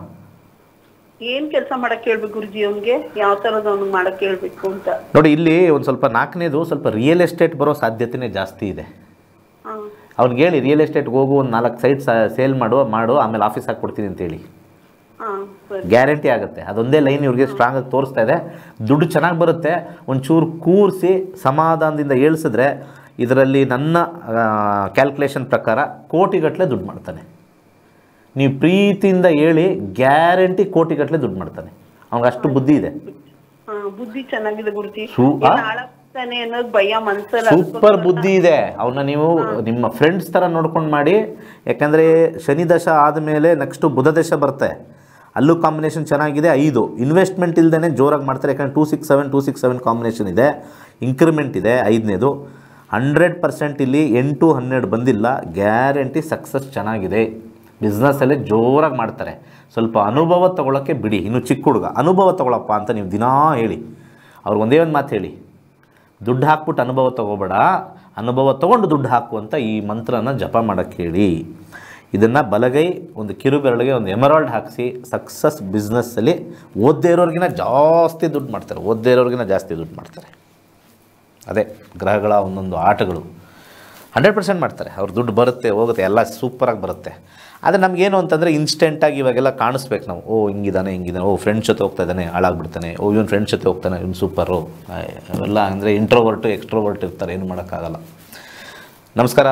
ಏನ್ ಕೆಲಸ ಮಾಡಕ್ ಹೇಳ್ಬೇಕು ಗುರುಜಿ ಅವ್ನಿಗೆ ಯಾವ ತರದ ಅವ್ನಿಗೆ ಮಾಡಕ್ ಹೇಳ್ಬೇಕು ಅಂತ ನೋಡಿ ಇಲ್ಲಿ ಒಂದು ಸ್ವಲ್ಪ ನಾಲ್ಕನೇದು ಸ್ವಲ್ಪ ರಿಯಲ್ ಎಸ್ಟೇಟ್ ಬರೋ ಸಾಧ್ಯತೆನೇ ಜಾಸ್ತಿ ಇದೆ ಹಾ ಅವ್ನಿಗೆ ಹೇಳಿ ರಿಯಲ್ ಎಸ್ಟೇಟ್ಗೆ ಹೋಗು ಒಂದು ನಾಲ್ಕು ಸೈಟ್ ಸೇಲ್ ಮಾಡು ಮಾಡು ಆಮೇಲೆ ಆಫೀಸ್ ಹಾಕಿ ಕೊಡ್ತೀನಿ ಅಂತೇಳಿ ಹಾ ಸರಿ ಗ್ಯಾರಂಟಿ ಆಗುತ್ತೆ ಅದೊಂದೇ ಲೈನ್ ಇವ್ರಿಗೆ ಸ್ಟ್ರಾಂಗ್ ಆಗಿ ತೋರಿಸ್ತಾ ಇದೆ ದುಡ್ಡು ಚೆನ್ನಾಗಿ ಬರುತ್ತೆ ಒಂಚೂರು ಕೂರಿಸಿ ಸಮಾಧಾನದಿಂದ ಏಳ್ಸಿದ್ರೆ ಇದರಲ್ಲಿ ನನ್ನ ಕ್ಯಾಲ್ಕುಲೇಷನ್ ಪ್ರಕಾರ ಕೋಟಿಗಟ್ಟಲೆ ದುಡ್ಡು ಮಾಡ್ತಾನೆ ನೀವು ಪ್ರೀತಿಯಿಂದ ಹೇಳಿ ಗ್ಯಾರಂಟಿ ಕೋಟಿಗಟ್ಟಲೆ ದುಡ್ಡು ಮಾಡ್ತಾನೆ ಅವ್ನಿಗೆ ಅಷ್ಟು ಬುದ್ಧಿ ಇದೆ ಹಾ ಬುದ್ಧಿ ಚೆನ್ನಾಗಿದೆ ಗುರುಜಿ ಸು- ಆ? ಏನ್ ಹಾಳಾಗ್ತಾನೆ ಅನ್ನೋದು ಭಯ ಮನ್ಸಲ್ಲಿ ಸೂಪರ್ ಬುದ್ಧಿ ಇದೆ ಅವನ್ನ ನೀವು ನಿಮ್ಮ ಫ್ರೆಂಡ್ಸ್ ಥರ ನೋಡ್ಕೊಂಡು ಮಾಡಿ ಯಾಕಂದರೆ ಶನಿ ದಶ ಆದಮೇಲೆ ನೆಕ್ಸ್ಟು ಬುಧ ದಶ ಬರುತ್ತೆ ಅಲ್ಲೂ ಕಾಂಬಿನೇಷನ್ ಚೆನ್ನಾಗಿದೆ ಐದು ಇನ್ವೆಸ್ಟ್ಮೆಂಟ್ ಇಲ್ದೇ ಜೋರಾಗಿ ಮಾಡ್ತಾರೆ ಯಾಕಂದರೆ two six seven two six seven combination ಇದೆ ಇಂಕ್ರಿಮೆಂಟ್ ಇದೆ ಐದನೇದು ಹಂಡ್ರೆಡ್ ಪರ್ಸೆಂಟ್ ಇಲ್ಲಿ ಎಂಟು ಹನ್ನೆರಡು ಬಂದಿಲ್ಲ ಗ್ಯಾರಂಟಿ ಸಕ್ಸಸ್ ಚೆನ್ನಾಗಿದೆ ಬಿಸ್ನೆಸ್ಸಲ್ಲೇ ಜೋರಾಗಿ ಮಾಡ್ತಾರೆ ಸ್ವಲ್ಪ ಅನುಭವ ತಗೊಳ್ಳೋಕ್ಕೆ ಬಿಡಿ ಇನ್ನು ಚಿಕ್ಕ ಹುಡುಗ ಅನುಭವ ತಗೊಳಪ್ಪ ಅಂತ ನೀವು ದಿನಾ ಹೇಳಿ ಅವ್ರಿಗೆ ಒಂದೇ ಒಂದು ಮಾತು ಹೇಳಿ ದುಡ್ಡು ಹಾಕ್ಬಿಟ್ಟು ಅನುಭವ ತಗೋಬೇಡ ಅನುಭವ ತಗೊಂಡು ದುಡ್ಡು ಹಾಕು ಅಂತ ಈ ಮಂತ್ರನ ಜಪ ಮಾಡೋಕ್ಕೆ ಹೇಳಿ ಇದನ್ನು ಬಲಗೈ ಒಂದು ಕಿರುಬೆರಳಿಗೆ ಒಂದು ಎಮರಾಲ್ಡ್ ಹಾಕಿಸಿ ಸಕ್ಸಸ್ ಬಿಸ್ನೆಸ್ಸಲ್ಲಿ ಓದ್ದೇ ಇರೋರ್ಗಿನ ಜಾಸ್ತಿ ದುಡ್ಡು ಮಾಡ್ತಾರೆ ಓದ್ದೇ ಇರೋರ್ಗಿನ ಜಾಸ್ತಿ ದುಡ್ಡು ಮಾಡ್ತಾರೆ ಅದೇ ಗ್ರಹಗಳ ಒಂದೊಂದು ಆಟಗಳು ಹಂಡ್ರೆಡ್ ಪರ್ಸೆಂಟ್ ಮಾಡ್ತಾರೆ ಅವ್ರ ದುಡ್ಡು ಬರುತ್ತೆ ಹೋಗುತ್ತೆ ಎಲ್ಲ ಸೂಪರಾಗಿ ಬರುತ್ತೆ ಆದರೆ ನಮಗೇನು ಅಂತಂದರೆ ಇನ್ಸ್ಟೆಂಟಾಗಿ ಇವಾಗೆಲ್ಲ ಕಾಣಿಸ್ಬೇಕು ನಾವು ಓ ಹಿಂಗಿದ್ದಾನೆ ಹಿಂಗಿದ್ದಾನೆ ಓ ಫ್ರೆಂಡ್ಸ್ ಜೊತೆ ಹೋಗ್ತಾ ಇದ್ದಾನೆ ಹಾಳಾಗ್ಬಿಡ್ತಾನೆ ಓ ಇವನು ಫ್ರೆಂಡ್ಸ್ ಜೊತೆ ಹೋಗ್ತಾನೆ ಇವ್ನು ಸೂಪರು ಅವೆಲ್ಲ ಅಂದರೆ ಇಂಟ್ರೋವರ್ಟು ಎಕ್ಸ್ಟ್ರೋವರ್ಟ್ ಇರ್ತಾರೆ ಏನು ಮಾಡೋಕ್ಕಾಗಲ್ಲ ನಮಸ್ಕಾರ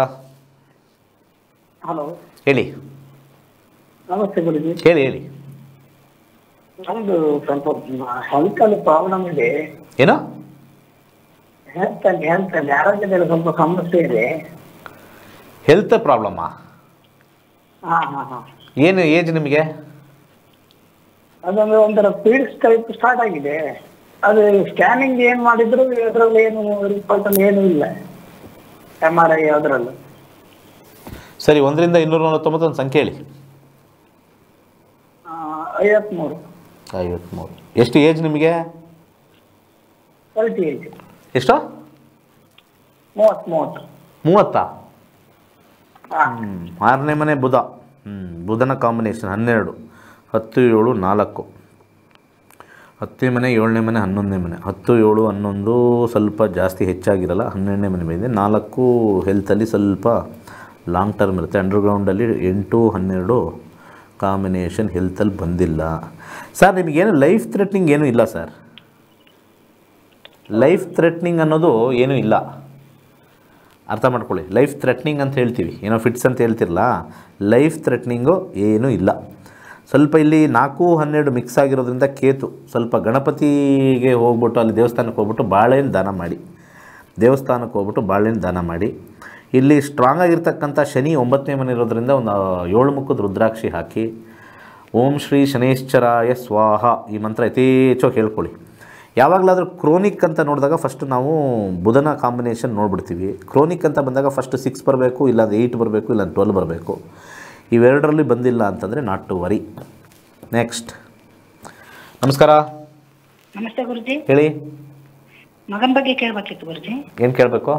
ಹಲೋ ಹೇಳಿ ನಮಸ್ತೆ ಗುರುಜಿ ಹೇಳಿ ಹೇಳಿ ನಮ್ದು ಸ್ವಲ್ಪ ಹೆಲ್ತ್ ಅಲ್ಲಿ ಪ್ರಾಬ್ಲಮ್ ಇದೆ ಏನು ಹೆಲ್ತ್ ಅಲ್ಲಿ ಹೆಲ್ತ್ ಅಲ್ಲಿ ಆರೋಗ್ಯದಲ್ಲಿ ಸ್ವಲ್ಪ ಸಮಸ್ಯೆ ಇದೆ ಹೆಲ್ತ್ ಪ್ರಾಬ್ಲಮ್ಮಾ ಹಾ ಹಾ ಹಾ ಏನು ಏಜ್ ನಿಮಗೆ ಅದೊಂದು ಒಂಥರ ಪೀಡ್ಸ್ ಟೈಪ್ ಸ್ಟಾರ್ಟ್ ಆಗಿದೆ ಅದು ಸ್ಕ್ಯಾನಿಂಗ್ ಏನ್ ಮಾಡಿದ್ರು ಅದ್ರಲ್ಲಿ ಏನು ರಿಪೋರ್ಟ್ ಏನು ಇಲ್ಲ ಎಮ್ ಆರ್ ಐ ಯಾವ್ದ್ರಲ್ಲೂ ಸರಿ ಒಂದರಿಂದ ಇನ್ನೂರ ನಲವತ್ತೊಂಬತ್ತೊಂದು ಸಂಖ್ಯೆ ಹೇಳಿ ಐವತ್ಮೂರು ಐವತ್ತ್ಮೂರು ಎಷ್ಟು ಏಜ್ ನಿಮಗೆ ತರ್ಟಿ ಏಟ್ ಎಷ್ಟು ಮೂವತ್ ಮೂವತ್ತು ಮೂವತ್ತಾ ಹಾ ಹ್ಮ್. ಆರನೇ ಮನೆ ಬುಧ ಹ್ಞೂ ಬುಧನ ಕಾಂಬಿನೇಷನ್ ಹನ್ನೆರಡು ಹತ್ತು ಏಳು ನಾಲ್ಕು ಹತ್ತನೇ ಮನೆ ಏಳನೇ ಮನೆ ಹನ್ನೊಂದನೇ ಮನೆ ಹತ್ತು ಏಳು ಹನ್ನೊಂದು ಸ್ವಲ್ಪ ಜಾಸ್ತಿ ಹೆಚ್ಚಾಗಿರಲ್ಲ ಹನ್ನೆರಡನೇ ಮನೆ ಮೇಲೆ ನಾಲ್ಕು ಹೆಲ್ತಲ್ಲಿ ಸ್ವಲ್ಪ ಲಾಂಗ್ ಟರ್ಮ್ ಇರುತ್ತೆ ಅಂಡರ್ಗ್ರೌಂಡಲ್ಲಿ ಎಂಟು ಹನ್ನೆರಡು ಕಾಂಬಿನೇಷನ್ ಹೆಲ್ತಲ್ಲಿ ಬಂದಿಲ್ಲ ಸರ್ ನಿಮಗೇನು ಲೈಫ್ ಥ್ರೆಟ್ನಿಂಗ್ ಏನೂ ಇಲ್ಲ ಸರ್ ಲೈಫ್ ಥ್ರೆಟ್ನಿಂಗ್ ಅನ್ನೋದು ಏನೂ ಇಲ್ಲ ಅರ್ಥ ಮಾಡ್ಕೊಳ್ಳಿ ಲೈಫ್ ಥ್ರೆಟ್ನಿಂಗ್ ಅಂತ ಹೇಳ್ತೀವಿ ಏನೋ ಫಿಟ್ಸ್ ಅಂತ ಹೇಳ್ತಿರಲ್ಲ ಲೈಫ್ ಥ್ರೆಟ್ನಿಂಗು ಏನೂ ಇಲ್ಲ ಸ್ವಲ್ಪ ಇಲ್ಲಿ ನಾಲ್ಕು ಹನ್ನೆರಡು ಮಿಕ್ಸ್ ಆಗಿರೋದ್ರಿಂದ ಕೇತು ಸ್ವಲ್ಪ ಗಣಪತಿಗೆ ಹೋಗ್ಬಿಟ್ಟು ಅಲ್ಲಿ ದೇವಸ್ಥಾನಕ್ಕೆ ಹೋಗ್ಬಿಟ್ಟು ಬಾಳೆಹಣ್ಣು ದಾನ ಮಾಡಿ ದೇವಸ್ಥಾನಕ್ಕೆ ಹೋಗ್ಬಿಟ್ಟು ಬಾಳೆಹಣ್ಣು ದಾನ ಮಾಡಿ ಇಲ್ಲಿ ಸ್ಟ್ರಾಂಗ್ ಆಗಿರ್ತಕ್ಕಂಥ ಶನಿ ಒಂಬತ್ತನೇ ಮನೆ ಇರೋದ್ರಿಂದ ಒಂದು ಏಳು ಮುಖದ ರುದ್ರಾಕ್ಷಿ ಹಾಕಿ ಓಂ ಶ್ರೀ ಶನೇಶ್ಚರಾಯ ಸ್ವಾಹ ಈ ಮಂತ್ರ ಯಥೇಚ್ಛವಾಗಿ ಹೇಳ್ಕೊಳ್ಳಿ ಯಾವಾಗಲಾದರೂ ಕ್ರೋನಿಕ್ ಅಂತ ನೋಡಿದಾಗ ಫಸ್ಟ್ ನಾವು ಬುಧನ ಕಾಂಬಿನೇಷನ್ ನೋಡ್ಬಿಡ್ತೀವಿ ಕ್ರೋನಿಕ್ ಅಂತ ಬಂದಾಗ ಫಸ್ಟ್ ಸಿಕ್ಸ್ ಬರಬೇಕು ಇಲ್ಲ ಏಯ್ಟ್ ಬರಬೇಕು ಇಲ್ಲ ಟ್ವೆಲ್ ಬರಬೇಕು ಇವೆರಡರಲ್ಲಿ ಬಂದಿಲ್ಲ ಅಂತಂದರೆ ನಾಟ್ ಟು ವರಿ ನೆಕ್ಸ್ಟ್ ನಮಸ್ಕಾರ ನಮಸ್ತೆ ಗುರುಜಿ ಹೇಳಿ ಮಗನ ಬಗ್ಗೆ ಕೇಳ್ಬೇಕಿತ್ತು ಗುರುಜಿ ಏನು ಕೇಳಬೇಕು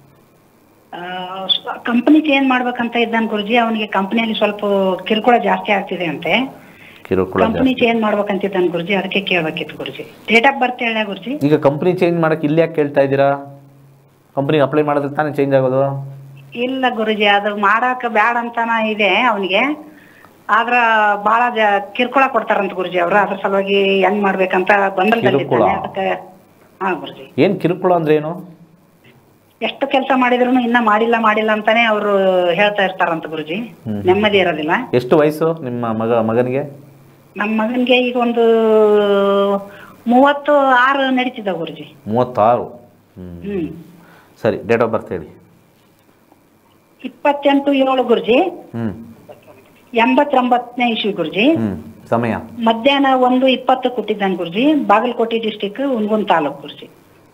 ಕಂಪನಿ ಚೇಂಜ್ ಮಾಡ್ಬೇಕಂತ ಇದ್ದಾನೆ ಗುರುಜಿ ಅವನಿಗೆ ಕಂಪನಿಯಲ್ಲಿ ಸ್ವಲ್ಪ ಕಿರುಕುಳ ಜಾಸ್ತಿ ಆಗ್ತಿದೆ ಅಂತೆ ಕಿರುಕುಳ ಕಂಪನಿ ಜಾಸ್ತಿ ಚೇಂಜ್ ಮಾಡ್ಬೇಕಂತ ಇದ್ದಾನೆ ಗುರುಜಿ ಅದಕ್ಕೆ ಕೇಳ್ಬೇಕಿತ್ತು ಗುರುಜಿ ಡೇಟ್ ಆಫ್ ಬರ್ತ್ ಹೇಳ ಗುರುಜಿ ಈಗ ಕಂಪ್ನಿ ಚೇಂಜ್ ಮಾಡೋಕ್ಕೆ ಇಲ್ಲಿ ಯಾಕೆ ಕೇಳ್ತಾ ಇದ್ದೀರಾ ಕಂಪ್ನಿಗೆ ಅಪ್ಲೈ ಮಾಡಿದ್ರೆ ತಾನೇ ಚೇಂಜ್ ಆಗೋದು ಇಲ್ಲ ಗುರುಜಿ ಅದು ಮಾಡಾಕ ಬ್ಯಾಡ ಅಂತಾನ ಇದೆ ಅವನಿಗೆ ಆದ್ರ ಬಹಳ ಜ ಕಿರ್ಕೊಳ ಕೊಡ್ತಾರಂತ ಗುರುಜಿ ಅವ್ರು ಅದ್ರ ಸಲುವಾಗಿ ಹೆಂಗ್ ಮಾಡ್ಬೇಕಂತ ಗೊಂದಲದಲ್ಲಿದ್ದಾನೆ ಕಿರುಕುಳ? ಅದಕ್ಕೆ ಹಾ ಗುರುಜಿ ಏನು ಕಿರುಕುಳ ಅಂದ್ರೆ ಏನು ಎಷ್ಟು ಕೆಲಸ ಮಾಡಿದ್ರು ಇನ್ನ ಮಾಡಿಲ್ಲ ಮಾಡಿಲ್ಲ ಅಂತಾನೆ ಅವರು ಹೇಳ್ತಾ ಇರ್ತಾರಂತ ಗುರುಜಿ ನೆಮ್ಮದಿ ಇರೋದಿಲ್ಲ ಎಷ್ಟು ವಯಸ್ಸು ನಿಮ್ಮ ಮಗ ಮಗನಿಗೆ ನಮ್ಮ ಮಗನ್ಗೆ ಈಗ ಒಂದು ಮೂವತ್ತು ಆರು ನಡೀತಿದ್ದ ಗುರುಜಿ ಮೂವತ್ತಾರು ಹ್ಞೂ ಹ್ಮ್ ಸರಿ ಡೇಟ್ ಆಫ್ ಬರ್ತ್ ಹೇಳಿ ಇಪ್ಪತ್ತೆಂಟು ಏಳು ಗುರುಜಿ ಹ್ಞೂ ಎಂಬತ್ತೊಂಬತ್ತನೇ ಇಸ್ವಿ ಗುರುಜಿ ಹ್ಞೂ ಸಮಯ ಮಧ್ಯಾಹ್ನ ಒಂದು ಇಪ್ಪತ್ತು ಕೊಟ್ಟಿದ್ದಾನೆ ಗುರುಜಿ ಬಾಗಲಕೋಟೆ ಡಿಸ್ಟಿಕ್ ಹುನ್ಗುನ್ ತಾಲೂಕು ಗುರುಜಿ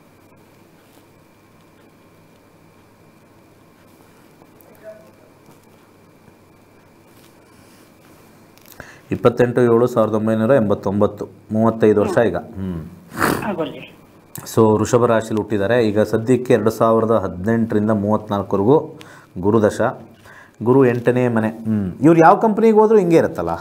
ಇಪ್ಪತ್ತೆಂಟು ಏಳು ಸಾವಿರದ ಒಂಬೈನೂರ ಎಂಬತ್ತೊಂಬತ್ತು ಮೂವತ್ತೈದು ವರ್ಷ ಈಗ ಹ್ಞೂ ಹಾ ಗುರುಜಿ ಸೊ ವೃಷಭ ರಾಶಿಲಿ ಹುಟ್ಟಿದ್ದಾರೆ ಈಗ ಸದ್ಯಕ್ಕೆ ಎರಡು ಸಾವಿರದ ಹದಿನೆಂಟರಿಂದ ಮೂವತ್ತ್ನಾಲ್ಕವರೆಗೂ ಗುರುದಶ ಗುರು ಎಂಟನೇ ಮನೆ ಹ್ಞೂ ಇವ್ರು ಯಾವ ಕಂಪ್ನಿಗೆ ಹೋದ್ರೂ ಹಿಂಗೆ ಇರುತ್ತಲ್ಲ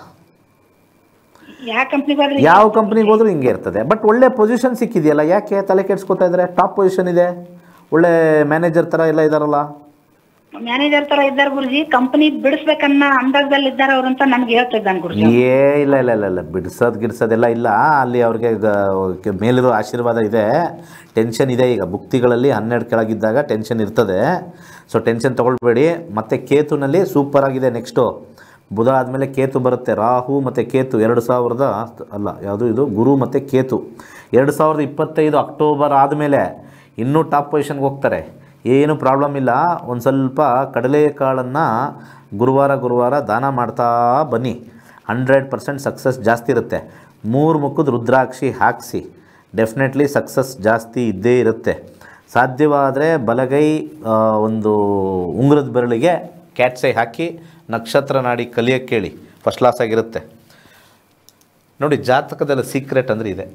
ಯಾವ ಕಂಪ್ನಿಗೆ ಹೋದ್ರಿ ಯಾವ ಕಂಪ್ನಿಗೆ ಹೋದ್ರೂ ಹಿಂಗೆ ಇರ್ತದೆ ಬಟ್ ಒಳ್ಳೆ ಪೊಸಿಷನ್ ಸಿಕ್ಕಿದೆಯಲ್ಲ ಯಾಕೆ ತಲೆ ಕೆಡ್ಸ್ಕೊತಾ ಇದ್ದಾರೆ ಟಾಪ್ ಪೊಸಿಷನ್ ಇದೆ ಒಳ್ಳೆ ಮ್ಯಾನೇಜರ್ ಥರ ಎಲ್ಲ ಇದ್ದಾರಲ್ಲ ಮ್ಯಾನೇಜರ್ ತರ ಇದ್ದಾರೆ ಗುರುಜಿ ಕಂಪನಿ ಬಿಡಿಸ್ಬೇಕನ್ನ ಅಂದಾಜದಲ್ಲಿ ಇದ್ದಾರೆ ಅವ್ರು ಅಂತ ನನ್ಗೆ ಹೇಳ್ತಾ ಇದ್ದಾನೆ ಗುರುಜಿ ಏ ಇಲ್ಲ ಇಲ್ಲ ಇಲ್ಲ ಇಲ್ಲ ಬಿಡ್ಸೋದು ಗಿಡ್ಸೋದೆಲ್ಲ ಇಲ್ಲ ಅಲ್ಲಿ ಅವ್ರಿಗೆ ಗ- ಮೇಲಿರೋ ಆಶೀರ್ವಾದ ಇದೆ ಟೆನ್ಷನ್ ಇದೆ ಈಗ ಭುಕ್ತಿಗಳಲ್ಲಿ ಹನ್ನೆರಡು ಕೆಳಗಿದ್ದಾಗ ಟೆನ್ಷನ್ ಇರ್ತದೆ ಸೊ ಟೆನ್ಷನ್ ತೊಗೊಳ್ಬೇಡಿ ಮತ್ತು ಕೇತುನಲ್ಲಿ ಸೂಪರ್ ಆಗಿದೆ ನೆಕ್ಸ್ಟು ಬುಧ ಆದಮೇಲೆ ಕೇತು ಬರುತ್ತೆ ರಾಹು ಮತ್ತು ಕೇತು ಎರಡು ಸಾವಿರದ ಅಲ್ಲ ಯಾವುದು ಇದು ಗುರು ಮತ್ತು ಕೇತು ಎರಡು ಸಾವಿರದ ಇಪ್ಪತ್ತೈದು ಅಕ್ಟೋಬರ್ ಆದಮೇಲೆ ಇನ್ನೂ ಟಾಪ್ ಪೊಸಿಷನ್ಗೆ ಹೋಗ್ತಾರೆ ಏನು ಪ್ರಾಬ್ಲಮ್ ಇಲ್ಲ ಒಂದು ಸ್ವಲ್ಪ ಕಡಲೆಕಾಳನ್ನು ಗುರುವಾರ ಗುರುವಾರ ದಾನ ಮಾಡ್ತಾ ಬನ್ನಿ ಹಂಡ್ರೆಡ್ ಪರ್ಸೆಂಟ್ ಸಕ್ಸಸ್ ಜಾಸ್ತಿ ಇರುತ್ತೆ ಮೂರು ಮುಖದ ರುದ್ರಾಕ್ಷಿ ಹಾಕಿಸಿ ಡೆಫಿನೆಟ್ಲಿ ಸಕ್ಸಸ್ ಜಾಸ್ತಿ ಇದ್ದೇ ಇರುತ್ತೆ ಸಾಧ್ಯವಾದರೆ ಬಲಗೈ ಆ, ಒಂದು ಉಂಗುರದ ಬೆರಳಿಗೆ ಕ್ಯಾಟ್ಸೈ ಹಾಕಿ ನಕ್ಷತ್ರ ನಾಡಿ ಕಲಿಯೋಕ್ಕೆ ಕೇಳಿ ಫಸ್ಟ್ ಕ್ಲಾಸ್ ಆಗಿರುತ್ತೆ ನೋಡಿ ಜಾತಕದಲ್ಲಿ ಸೀಕ್ರೆಟ್ ಅಂದರೆ ಇದೆ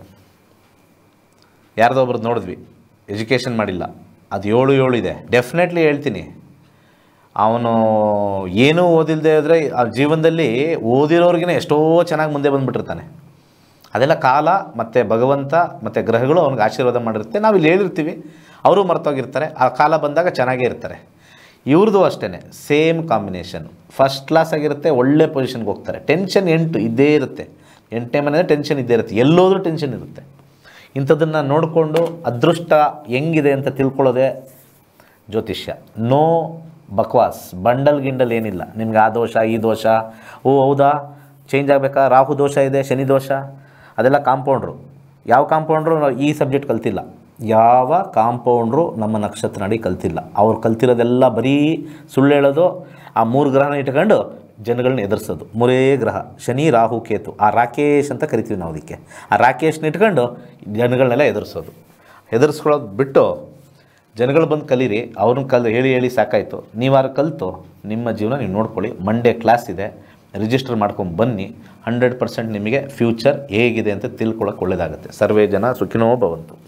ಯಾರ್ದೋ ಒಬ್ರದ್ದು ನೋಡಿದ್ವಿ ಎಜುಕೇಷನ್ ಮಾಡಿಲ್ಲ ಅದು ಏಳು ಏಳು ಇದೆ ಡೆಫಿನೆಟ್ಲಿ ಹೇಳ್ತೀನಿ ಅವನು ಏನೂ ಓದಿಲ್ಲದೆ ಇದ್ದರೆ ಆ ಜೀವನದಲ್ಲಿ ಓದಿರೋರಿಗಿನ ಎಷ್ಟೋ ಚೆನ್ನಾಗಿ ಮುಂದೆ ಬಂದುಬಿಟ್ಟಿರ್ತಾನೆ ಅದೆಲ್ಲ ಕಾಲ ಮತ್ತು ಭಗವಂತ ಮತ್ತು ಗ್ರಹಗಳು ಅವ್ನಿಗೆ ಆಶೀರ್ವಾದ ಮಾಡಿರುತ್ತೆ ನಾವು ಇಲ್ಲಿ ಹೇಳಿರ್ತೀವಿ ಅವರು ಮರ್ತೋಗಿರ್ತಾರೆ ಆ ಕಾಲ ಬಂದಾಗ ಚೆನ್ನಾಗೇ ಇರ್ತಾರೆ ಇವ್ರದ್ದು ಅಷ್ಟೇ ಸೇಮ್ ಕಾಂಬಿನೇಷನ್ ಫಸ್ಟ್ ಕ್ಲಾಸ್ ಆಗಿರುತ್ತೆ ಒಳ್ಳೆ ಪೊಸಿಷನ್ಗೆ ಹೋಗ್ತಾರೆ ಟೆನ್ಷನ್ ಎಂಟು ಇದ್ದೇ ಇರುತ್ತೆ ಎಂಟನೇ ಮನೆ ಟೆನ್ಷನ್ ಇದ್ದೇ ಇರುತ್ತೆ ಎಲ್ಲೋದ್ರೂ ಟೆನ್ಷನ್ ಇರುತ್ತೆ ಇಂಥದ್ದನ್ನು ನೋಡಿಕೊಂಡು ಅದೃಷ್ಟ ಹೆಂಗಿದೆ ಅಂತ ತಿಳ್ಕೊಳ್ಳೋದೇ ಜ್ಯೋತಿಷ್ಯ ನೋ ಬಕ್ವಾಸ್ ಬಂಡಲ್ ಗಿಂಡಲ್ ಏನಿಲ್ಲ ನಿಮ್ಗೆ ಆ ದೋಷ ಈ ದೋಷ ಓ ಹೌದಾ ಚೇಂಜ್ ಆಗಬೇಕಾ ರಾಹು ದೋಷ ಇದೆ ಶನಿ ದೋಷ ಅದೆಲ್ಲ ಕಾಂಪೌಂಡ್ರು ಯಾವ ಕಾಂಪೌಂಡ್ರು ಈ ಸಬ್ಜೆಕ್ಟ್ ಕಲ್ತಿಲ್ಲ ಯಾವ ಕಾಂಪೌಂಡ್ರು ನಮ್ಮ ನಕ್ಷತ್ರ ನಡಿ ಕಲ್ತಿಲ್ಲ ಅವ್ರು ಕಲ್ತಿರೋದೆಲ್ಲ ಬರೀ ಸುಳ್ಳು ಹೇಳೋದು ಆ ಮೂರು ಗ್ರಹನ ಇಟ್ಕೊಂಡು ಜನಗಳನ್ನ ಎದುರಿಸೋದು ಮೂರೇ ಗ್ರಹ ಶನಿ ರಾಹು ಕೇತು ಆ ರಾಕೇಶ್ ಅಂತ ಕರಿತೀವಿ ನಾವು ಅದಕ್ಕೆ ಆ ರಾಕೇಶ್ನ ಇಟ್ಕೊಂಡು ಜನಗಳನ್ನೆಲ್ಲ ಎದುರಿಸೋದು ಎದುರಿಸ್ಕೊಳ್ಳೋದು ಬಿಟ್ಟು ಜನಗಳು ಬಂದು ಕಲೀರಿ ಅವ್ರನ್ನ ಕಲ್ ಹೇಳಿ ಹೇಳಿ ಸಾಕಾಯಿತು ನೀವಾರು ಕಲಿತು ನಿಮ್ಮ ಜೀವನ ನೀವು ನೋಡ್ಕೊಳ್ಳಿ ಮಂಡೇ ಕ್ಲಾಸ್ ಇದೆ ರಿಜಿಸ್ಟರ್ ಮಾಡ್ಕೊಂಡು ಬನ್ನಿ ಹಂಡ್ರೆಡ್ ಪರ್ಸೆಂಟ್ ನಿಮಗೆ ಫ್ಯೂಚರ್ ಹೇಗಿದೆ ಅಂತ ತಿಳ್ಕೊಳ್ಳೋಕೆ ಒಳ್ಳೆಯದಾಗುತ್ತೆ ಸರ್ವೇ ಜನ ಸುಖಿನೋ ಭವಂತು